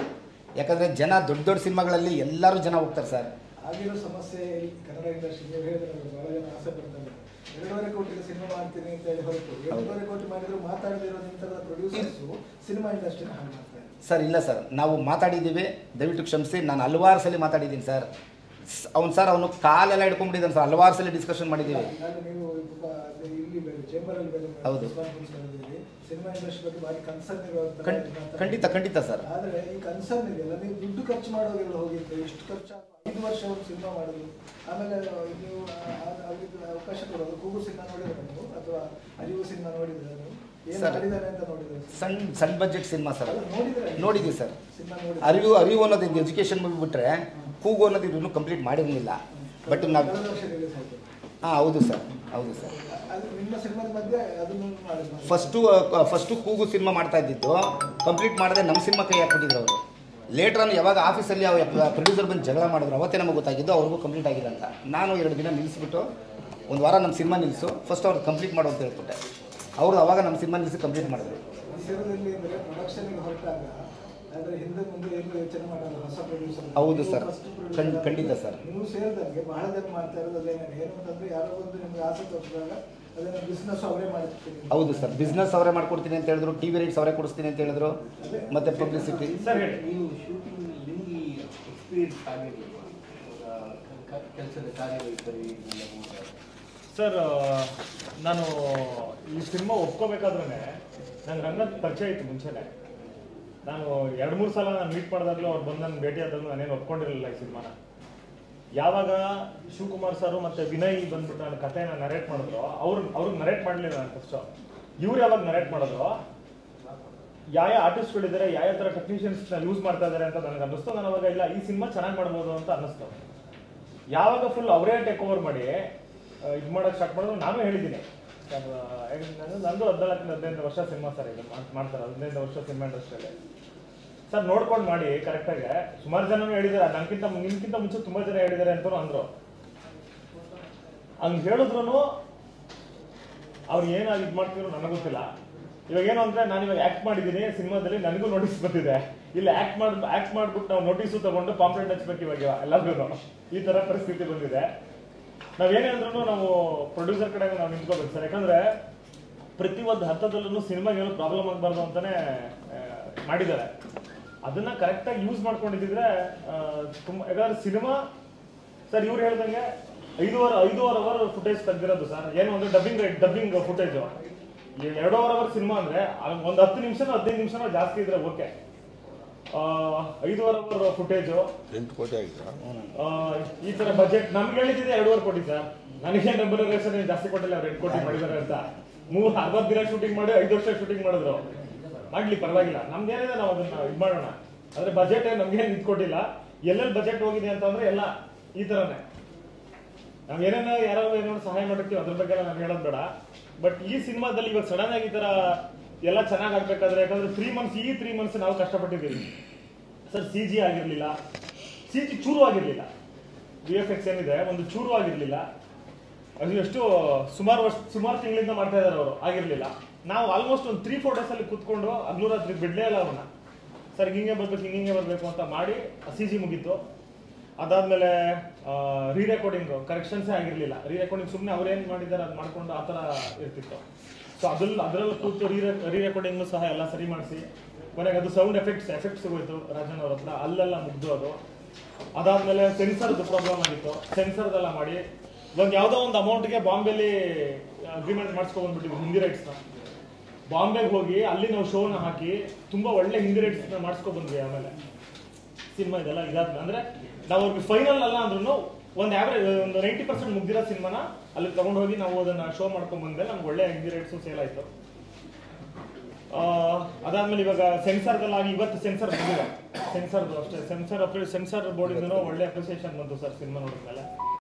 ಯಾಕಂದರೆ ಜನ ದೊಡ್ಡ ದೊಡ್ಡ ಸಿನಿಮಾಗಳಲ್ಲಿ ಎಲ್ಲರೂ ಜನ ಹೋಗ್ತಾರೆ ಸರ್
ಆಗಿರೋ ಸಮಸ್ಯೆ ಇಲ್ಲಿ ಕನ್ನಡ ಇಂಡಸ್ಟ್ರಿ ನೀವು ಹೇಳಿದ್ರೆ ಬಹಳ ಜನ ಆಸೆ ಪಡ್ತಾರೆ ಎರಡೂವರೆ ಕೋಟಿಗೆ ಸಿನಿಮಾ ಮಾಡ್ತೀನಿ ಅಂತ ಹೇಳಿ ಹೊರಟು ಎರಡೂವರೆ ಕೋಟಿ ಮಾಡಿದ್ರು ಮಾತಾಡದಿರೋ ನಿಂತರ ಪ್ರೊಡ್ಯೂಸರ್ಸು ಸಿನಿಮಾ ಇಂಡಸ್ಟ್ರಿನ ಹಾಳು ಮಾಡ್ತಾರೆ
ಸರ್ ಇಲ್ಲ ಸರ್ ನಾವು ಮಾತಾಡಿದ್ದೀವಿ ದಯವಿಟ್ಟು ಕ್ಷಮಿಸಿ ನಾನು ಹಲವಾರು ಸಲ ಮಾತಾಡಿದ್ದೀನಿ ಸರ್ ಅವ್ನು ಸರ್ ಅವನು ಕಾಲೆಲ್ಲ ಹಿಡ್ಕೊಂಡ್ಬಿಟ್ಟಿದ್ದಾನೆ ಸರ್ ಹಲವಾರು ಸಲ ಡಿಸ್ಕಷನ್ ಮಾಡಿದ್ದೀವಿ
ನಾನು ನೀವು ತುಂಬ ಅದೇ ಇಲ್ಲಿ ಬೇರೆ ಚೇಂಬರ್ ಅಲ್ಲಿ ಬೇರೆ
ಹೌದು.
responsibilities ಬಂದಿದ್ದೀರಿ. ಸಿನಿಮಾ ಇಂಡಸ್ಟ್ರಿ ಬಗ್ಗೆ ಭಾರಿ ಕನ್ಸರ್ನ್ ಇರುವಂತ
ಖಂಡ್- ಖಂಡಿತ ಖಂಡಿತ ಸರ್
ಆದ್ರೆ ಈ ಕನ್ಸರ್ನ್ ಇದೆಯಲ್ಲ ನೀವು ದುಡ್ಡು ಖರ್ಚು ಮಾಡೋದಿಲ್ಲ ಹೋಗಿದ್ರೆ ಎಷ್ಟು ಖರ್ಚು ಐದು ವರ್ಷ ಒಂದು ಸಿನಿಮಾ ಮಾಡೋದು ಆಮೇಲೆ ನೀವು ಆ- ಆ- ಅವ್ರಿಗೆ ಅವಕಾಶ ಕೊಡೋದು ಕೂಗು ಸಿನಿಮಾ ನೋಡಿದ್ರೆ ನೀವು ಅಥವಾ ಅರಿವು ಸಿನಿಮಾ ನೋಡಿದ್ರೆ ನೀವು ಏನು
ಸರ್.
ಮಾಡಿದ್ದಾರೆ ಅಂತ ನೋಡಿದ್ರೆ
ಸಣ್ಣ ಸಣ್ಣ ಬಜೆಟ್ ಸಿನಿಮಾ ಸರ್ ಅದು
ನೋಡಿದ್ರೆ
ನೋಡಿದ್ದೀವಿ ಸರ್
ಸಿನಿಮಾ ನೋಡಿ
ಅರಿವು ಅರಿವು ಅನ್ನೋದು ಎಜುಕೇಷನ್ ಮೂವಿ ಬಿಟ್ಟರೆ ಕೂಗು ಅನ್ನೋದು ಇನ್ನೂ ಕಂಪ್ಲೀಟ್ ಮಾಡಿರಲಿಲ್ಲ ಬಟ್ ನಾವು
ಕಳೆದ ವರ್ಷ ರಿಲೀಸ್ ಆಯ್ತು
ಹಾಂ ಹೌದು ಸರ್ ಹೌದು ಸರ್
ಅದು ನಿಮ್ಮ ಸಿನಿಮಾದ ಮಧ್ಯೆ ಅದನ್ನು ಮಾಡಿದ್ರು
ಫಸ್ಟು ಫಸ್ಟು ಕೂಗು ಸಿನಿಮಾ ಮಾಡ್ತಾ ಇದ್ದಿದ್ದು ಕಂಪ್ಲೀಟ್ ಮಾಡದೆ ನಮ್ಮ ಸಿನಿಮಾ ಕೈ ಹಾಕ್ಬಿಟ್ಟಿದ್ರು ಅವರು ಲೇಟ್ರ್ ಆನ್ ಯಾವಾಗ ಆಫೀಸಲ್ಲಿ ಪ್ರೊಡ್ಯೂಸರ್ ಬಂದು ಜಗಳ ಮಾಡಿದ್ರು ಅವತ್ತೇ ನಮಗೆ ಗೊತ್ತಾಗಿದ್ದು ಅವ್ರಿಗೂ ಕಂಪ್ಲೀಟ್ ಆಗಿಲ್ಲ ಅಂತ ನಾನು ಎರಡು ದಿನ ನಿಲ್ಲಿಸ್ಬಿಟ್ಟು ಒಂದು ವಾರ ನಮ್ಮ ಸಿನಿಮಾ ನಿಲ್ಲಿಸು ಫಸ್ಟ್ ಅವ್ರು ಕಂಪ್ಲೀಟ್ ಮಾಡು ಅಂತ ಹೇಳ್ಕೊಟ್ಟೆ ಅವರು ಅವಾಗ ನಮ್ಮ ಸಿನಿಮಾ ನಿಲ್ಲಿಸಿ ಕಂಪ್ಲೀಟ್ ಮಾಡಿದ್ರು
ಸೇರದಲ್ಲಿ ಅಂದರೆ ಪ್ರೊಡಕ್ಷನ್ಗೆ ಹೊರಟಾಗ ಅಂದ್ರೆ ಹಿಂದೆ ಮುಂದೆ ಏನು ಯೋಚನೆ ಮಾಡಲ್ಲ ಹೊಸ ಪ್ರೊಡ್ಯೂಸರ್
ಹೌದು ಸರ್. ಖಂಡ್- ಖಂಡಿತ ಸರ್.
ನೀವು ಸೇರಿದಂಗೆ ಬಹಳ ಜನ ಮಾಡ್ತಾ ಇರೋದು ಅದೇನೇ ಏನು ಅಂತಂದ್ರೆ ಯಾರೋ ಒಂದು ನಿಮ್ಗೆ ಆಸೆ ತೋರಿಸಿದಾಗ ಅದನ್ನ ಬಿಸ್ನೆಸ್ ಅವರೇ ಮಾಡಿರ್ತೀನಿ
ಹೌದು ಸರ್ ಬಿಸ್ನೆಸ್ ಅವರೇ ಮಾಡ್ಕೊಡ್ತೀನಿ ಅಂತ ಹೇಳಿದ್ರು ಟಿ ವಿ ರೈಟ್ಸ್ ಅವರೇ ಕೊಡಿಸ್ತೀನಿ ಅಂತ ಹೇಳಿದ್ರು ಮತ್ತೆ ಪಬ್ಲಿಸಿಟಿ
ಸರ್ ಹೇಳಿ
ನೀವು ಶೂಟಿಂಗ್ ನಿಮ್ಗೆ ಎಕ್ಸ್ಪೀರಿಯನ್ಸ್ ಆಗಿರಲಿಲ್ಲ ಕೆಲಸದ ಕಾರ್ಯವೈಖರಿ ಇದೆಲ್ಲ ನೋಡಿದಾಗ
ಸರ್ ನಾನು ಈ ಸಿನಿಮಾ ಒಪ್ಕೋಬೇಕಾದ್ರೆ ನಂಗೆ ರಂಗದ ಪರಿಚಯ ಇತ್ತು ಮುಂಚೆನೆ ನಾನು ಎರಡು ಮೂರು ಸಲ ನಾನು ಮೀಟ್ ಮಾಡಿದಾಗಲೂ ಅವ್ರು ಬಂದು ನನ್ನ ಭೇಟಿ ಆದಾಗಲೂ ನಾನೇನು ಒಪ್ಕೊಂಡಿರಲಿಲ್ಲ ಈ ಸಿನಿಮಾನ ಯಾವಾಗ ಶಿವಕುಮಾರ್ ಸರ್ ಮತ್ತೆ ವಿನಯ್ ಬಂದ್ಬಿಟ್ಟು ನನ್ನ ಕಥೆನ ನರೇಟ್ ಮಾಡಿದ್ರು ಅವ್ರು ಅವ್ರಿಗೆ ನರೇಟ್ ಮಾಡಲಿಲ್ಲ ನಾನು ಫಸ್ಟ್ ಇವ್ರು ಯಾವಾಗ ನರೇಟ್ ಮಾಡಿದ್ರು ಯಾವ ಯಾವ ಆರ್ಟಿಸ್ಟ್ಗಳಿದ್ದಾರೆ ಯಾವ ಯಾವ ಥರ ಟೆಕ್ನಿಷಿಯನ್ಸ್ನ ಯೂಸ್ ಮಾಡ್ತಾ ಇದ್ದಾರೆ ಅಂತ ನನಗೆ ಅನ್ನಿಸ್ತು ನಾನು ಅವಾಗ ಇಲ್ಲ ಈ ಸಿನಿಮಾ ಚೆನ್ನಾಗಿ ಮಾಡ್ಬೋದು ಅಂತ ಅನ್ನಿಸ್ತು ಯಾವಾಗ ಫುಲ್ ಅವರೇ ಟೇಕ್ ಓವರ್ ಮಾಡಿ ಇದು ಮಾಡೋಕೆ ಸ್ಟಾರ್ಟ್ ಮಾಡಿದ್ರು ನಾನು ಹೇಳಿದ್ದೀನಿ ಅದು, ಯಾಕಂದ್ರೆ ನಾನು- ನಂದು ಹದಿನಾಲ್ಕರಿಂದ ಹದಿನೈದು ವರ್ಷ ಸಿನಿಮಾ ಸರ್ ಇದು ಮಾಡ್- ಮಾಡ್ತಾರೆ ಹದಿನೈದು ವರ್ಷ ಸಿನಿಮಾ ಇಂಡಸ್ಟ್ರಿಯಲ್ಲಿ ಸರ್ ನೋಡ್ಕೊಂಡು ಮಾಡಿ ಕರೆಕ್ಟಾಗಿ ಸುಮಾರು ಜನನು ಹೇಳಿದ್ದಾರೆ ನನಗಿಂತ ನಿಮ್ಗಿಂತ ಮುಂಚೆ ತುಂಬಾ ಜನ ಹೇಳಿದ್ದಾರೆ ಅಂತಲೂ ಅಂದ್ರು ಹಂಗೆ ಹೇಳಿದ್ರು ಅವ್ರು ಏನಾಗಿ ಇದು ಮಾಡ್ತಿದ್ರು ನನಗೆ ಗೊತ್ತಿಲ್ಲ ಇವಾಗ ಏನು ಅಂದ್ರೆ ನಾನು ಇವಾಗ ಆಕ್ಟ್ ಮಾಡಿದ್ದೀನಿ ಸಿನಿಮಾದಲ್ಲಿ ನನಗೂ ನೋಟಿಸ್ ಬಂದಿದೆ ಇಲ್ಲಿ ಆಕ್ಟ್ ಮಾಡಿ ಆಕ್ಟ್ ಮಾಡ್ಬಿಟ್ಟು ನಾವು ನೋಟಿಸು ತಗೊಂಡು ಪಾಂಪ್ಲೆಟ್ ಹಚ್ಬೇಕು ಇವಾಗ ಎಲ್ಲರಿಗೂ ಈ ತರ ಪರಿಸ್ಥಿತಿ ಬಂದಿದೆ ನಾವೇನೇ ಅಂದ್ರೂ ನಾವು ಪ್ರೊಡ್ಯೂಸರ್ ಕಡೆ ನಾವು ನಿಂತ್ಕೋಬೇಕು ಸರ್ ಯಾಕಂದ್ರೆ ಪ್ರತಿ ಒಂದು ಹಂತದಲ್ಲೂ ಸಿನಿಮಾಗೆ ಏನೋ ಪ್ರಾಬ್ಲಮ್ ಆಗಬಾರ್ದು ಅಂತಾನೆ ಆ, ಮಾಡಿದ್ದಾರೆ ಅದನ್ನ ಕರೆಕ್ಟಾಗಿ ಯೂಸ್ ಮಾಡ್ಕೊಂಡಿದ್ರೆ ತುಂಬ ಯಾಕಂದ್ರೆ ಸಿನಿಮಾ ಸರ್ ಇವ್ರು ಹೇಳ್ದಂಗೆ ಐದೂವರೆ ಐದೂವರೆ ಅವರ್ ಫುಟೇಜ್ ತೆಗ್ದಿರೋದು ಸರ್ ಏನು ಅಂದ್ರೆ ಡಬ್ಬಿಂಗ್ ಡಬ್ಬಿಂಗ್ ಫುಟೇಜು ಎರಡೂವರೆ ಅವರ್ ಸಿನಿಮಾ ಅಂದ್ರೆ ಒಂದು ಹತ್ತು ನಿಮಿಷನೋ ಹದಿನೈದು ನಿಮಿಷನೋ ಜಾಸ್ತಿ ಇದ್ರೆ ಓಕೆ ಐದೂವರೆ ಅವರ್ ಫುಟೇಜು
ಎಂಟು ಕೋಟಿ ಆಗಿದೆ
ಆ, ಈ ತರ ಬಜೆಟ್ ನಮ್ಗೆ ಹೇಳಿದ್ರೆ ಎರಡೂವರೆ ಕೋಟಿ ಸರ್ ನನಗೆ ನಂಬರ್ ರೇಷನ್ ಜಾಸ್ತಿ ಕೊಟ್ಟಿಲ್ಲ ಅವ್ರು ಎಂಟು ಕೋಟಿ ಮಾಡಿದಾರೆ ಅಂತ ಮೂರ್ ಅರವತ್ತು ದಿನ ಶೂಟಿಂಗ್ ಮಾಡಿ ಐದು ವರ್ಷ ಶೂಟಿಂಗ್ ಮಾಡಿದ್ರು ಮಾಡ್ಲಿ ಪರವಾಗಿಲ್ಲ ನಮ್ಗೇನಿದೆ ನಾವು ಅದನ್ನ ಇದು ಮಾಡೋಣ ಆದ್ರೆ ಬಜೆಟ್ ನಮ್ಗೇನು ಇದು ಕೊಟ್ಟಿಲ್ಲ ಎಲ್ಲೆಲ್ಲಿ ಬಜೆಟ್ ಹೋಗಿದೆ ಅಂತಂದ್ರೆ ಎಲ್ಲ ಈ ತರನೇ ನಾವ್ ಏನೇನೋ ಯಾರೋ ಏನೋ ಸಹಾಯ ಮಾಡಿರ್ತೀವಿ ಅದ್ರ ಬಗ್ಗೆ ಎಲ್ಲ ನಾನು ಹೇಳೋದು ಬೇಡ ಬಟ್ ಈ ಸಿನಿಮಾದಲ್ಲಿ ಇವಾಗ ಸಡನ್ ಆಗಿ ಈ ತರ ಎಲ್ಲ ಚೆನ್ನಾಗಿ ಆಗ್ಬೇಕಾದ್ರೆ ಯಾಕಂದ್ರೆ ತ್ರೀ ಮಂತ್ಸ್ ಈ ತ್ರೀ ಮಂತ್ಸ್ ನಾವು ಕಷ್ಟಪಟ್ಟಿದ್ದೀವಿ ಸರ್ ಸಿ ಜಿ ಆಗಿರ್ಲಿಲ್ಲ ಸಿ ಜಿ ಚೂರು ಆಗಿರ್ಲಿಲ್ಲ ವಿ ಎಫ್ ಎಕ್ಸ್ ಏನಿದೆ ಒಂದು ಚೂರು ಆಗಿರ್ಲಿಲ್ಲ ಅದು ಎಷ್ಟು ಸುಮಾರು ವರ್ಷ ಸುಮಾರು ತಿಂಗಳಿಂದ ಮಾಡ್ತಾ ಇದಾರೆ ಅವರು ಆಗಿರ್ಲಿಲ್ಲ ನಾವು ಆಲ್ಮೋಸ್ಟ್ ಒಂದು ತ್ರೀ ಫೋರ್ ಡೇಸ್ ಅಲ್ಲಿ ಕೂತ್ಕೊಂಡು ಹಗ್ಲು ರಾತ್ರಿ ಬಿಡ್ಲೇ ಇಲ್ಲ ಅವ್ರನ್ನ ಸರ್ ಹಿಂಗೆ ಬರ್ಬೇಕು ಹಿಂಗೆ ಬರ್ಬೇಕು ಅಂತ ಮಾಡಿ ಸಿ ಜಿ ಮುಗೀತು ಅದಾದ್ಮೇಲೆ ರೀ ರೆಕಾರ್ಡಿಂಗ್ ಕರೆಕ್ಷನ್ಸೇ ಆಗಿರ್ಲಿಲ್ಲ ರೀ ರೆಕಾರ್ಡಿಂಗ್ ಸುಮ್ಮನೆ ಅವ್ರೇನ್ ಮಾಡಿದ್ದಾರೆ ಅದು ಮಾಡ್ಕೊಂಡು ಆ ಥರ ಇರ್ತಿತ್ತು ಸೊ ಅದ್ರಲ್ಲಿ ಅದರಲ್ಲಿ ಕೂತು ರೀ ರೀ ರೆಕಾರ್ಡಿಂಗ್ ಸಹ ಎಲ್ಲ ಸರಿ ಮಾಡಿಸಿ ಕೊನೆಗೆ ಅದು ಸೌಂಡ್ ಎಫೆಕ್ಟ್ಸ್ ಎಫೆಕ್ಟ್ಸ್ ಹೋಯ್ತು ರಾಜನ್ ಅವ್ರ ಹತ್ರ ಅಲ್ಲೆಲ್ಲ ಮುಗ್ದು ಅದು ಅದಾದ್ಮೇಲೆ ಸೆನ್ಸರ್ದು ಪ್ರಾಬ್ಲಮ್ ಆಗಿತ್ತು ಸೆನ್ಸರ್ದೆಲ್ಲ ಮಾಡಿ ಇವಾಗ ಯಾವುದೋ ಒಂದು ಅಮೌಂಟ್ಗೆ ಬಾಂಬೆಲಿ ಅಗ್ರಿಮೆಂಟ್ ಮಾಡಿಸ್ಕೊಂಡ್ ಬಂದ್ಬಿಟ್ಟಿದ್ವಿ ಹಿಂದಿ ರೈಟ್ಸ್ನ ಬಾಂಬೆಗೆ ಹೋಗಿ ಅಲ್ಲಿ ನಾವು ಶೋನ ಹಾಕಿ ತುಂಬಾ ಒಳ್ಳೆ ಹಿಂದಿ ರೈಟ್ಸ್ನ ಮಾಡಿಸ್ಕೊ ಬಂದ್ವಿ ಆಮೇಲೆ ಸಿನಿಮಾ ಇದೆಲ್ಲ ಇದಾದ್ಮೇಲೆ ಅಂದ್ರೆ ನಾವು ಅವ್ರಿಗೆ ಫೈನಲ್ ಅಲ್ಲ ಅಂದ್ರೂ ಒಂದು ಆವ್ರೇಜ್ ಒಂದು ನೈಂಟಿ ಪರ್ಸೆಂಟ್ ಮುಗ್ದಿರೋ ಸಿನಿಮಾನ ಅಲ್ಲಿ ತಗೊಂಡು ಹೋಗಿ ನಾವು ಅದನ್ನ ಶೋ ಮಾಡ್ಕೊಂಡ್ ಬಂದ್ಮೇಲೆ ನಮ್ಗೆ ಒಳ್ಳೆ ಹಿಂದಿ ರೈಟ್ಸು ಸೇಲ್ ಆಯ್ತು ಆ, ಅದಾದ್ಮೇಲೆ ಇವಾಗ ಸೆನ್ಸರ್ದಲ್ಲಾಗಿ ಇವತ್ತು ಸೆನ್ಸರ್ ಬಂದಿದೆ ಸೆನ್ಸರ್ದು ಅಷ್ಟೇ ಸೆನ್ಸರ್ ಸೆನ್ಸರ್ ಬೋರ್ಡಿಂದನೂ ಒಳ್ಳೆ ಅಪ್ರಿಸಿಯೇಷನ್ ಬಂತು ಸರ್ ಸಿನಿಮಾ ನೋಡಿದ್ಮೇಲೆ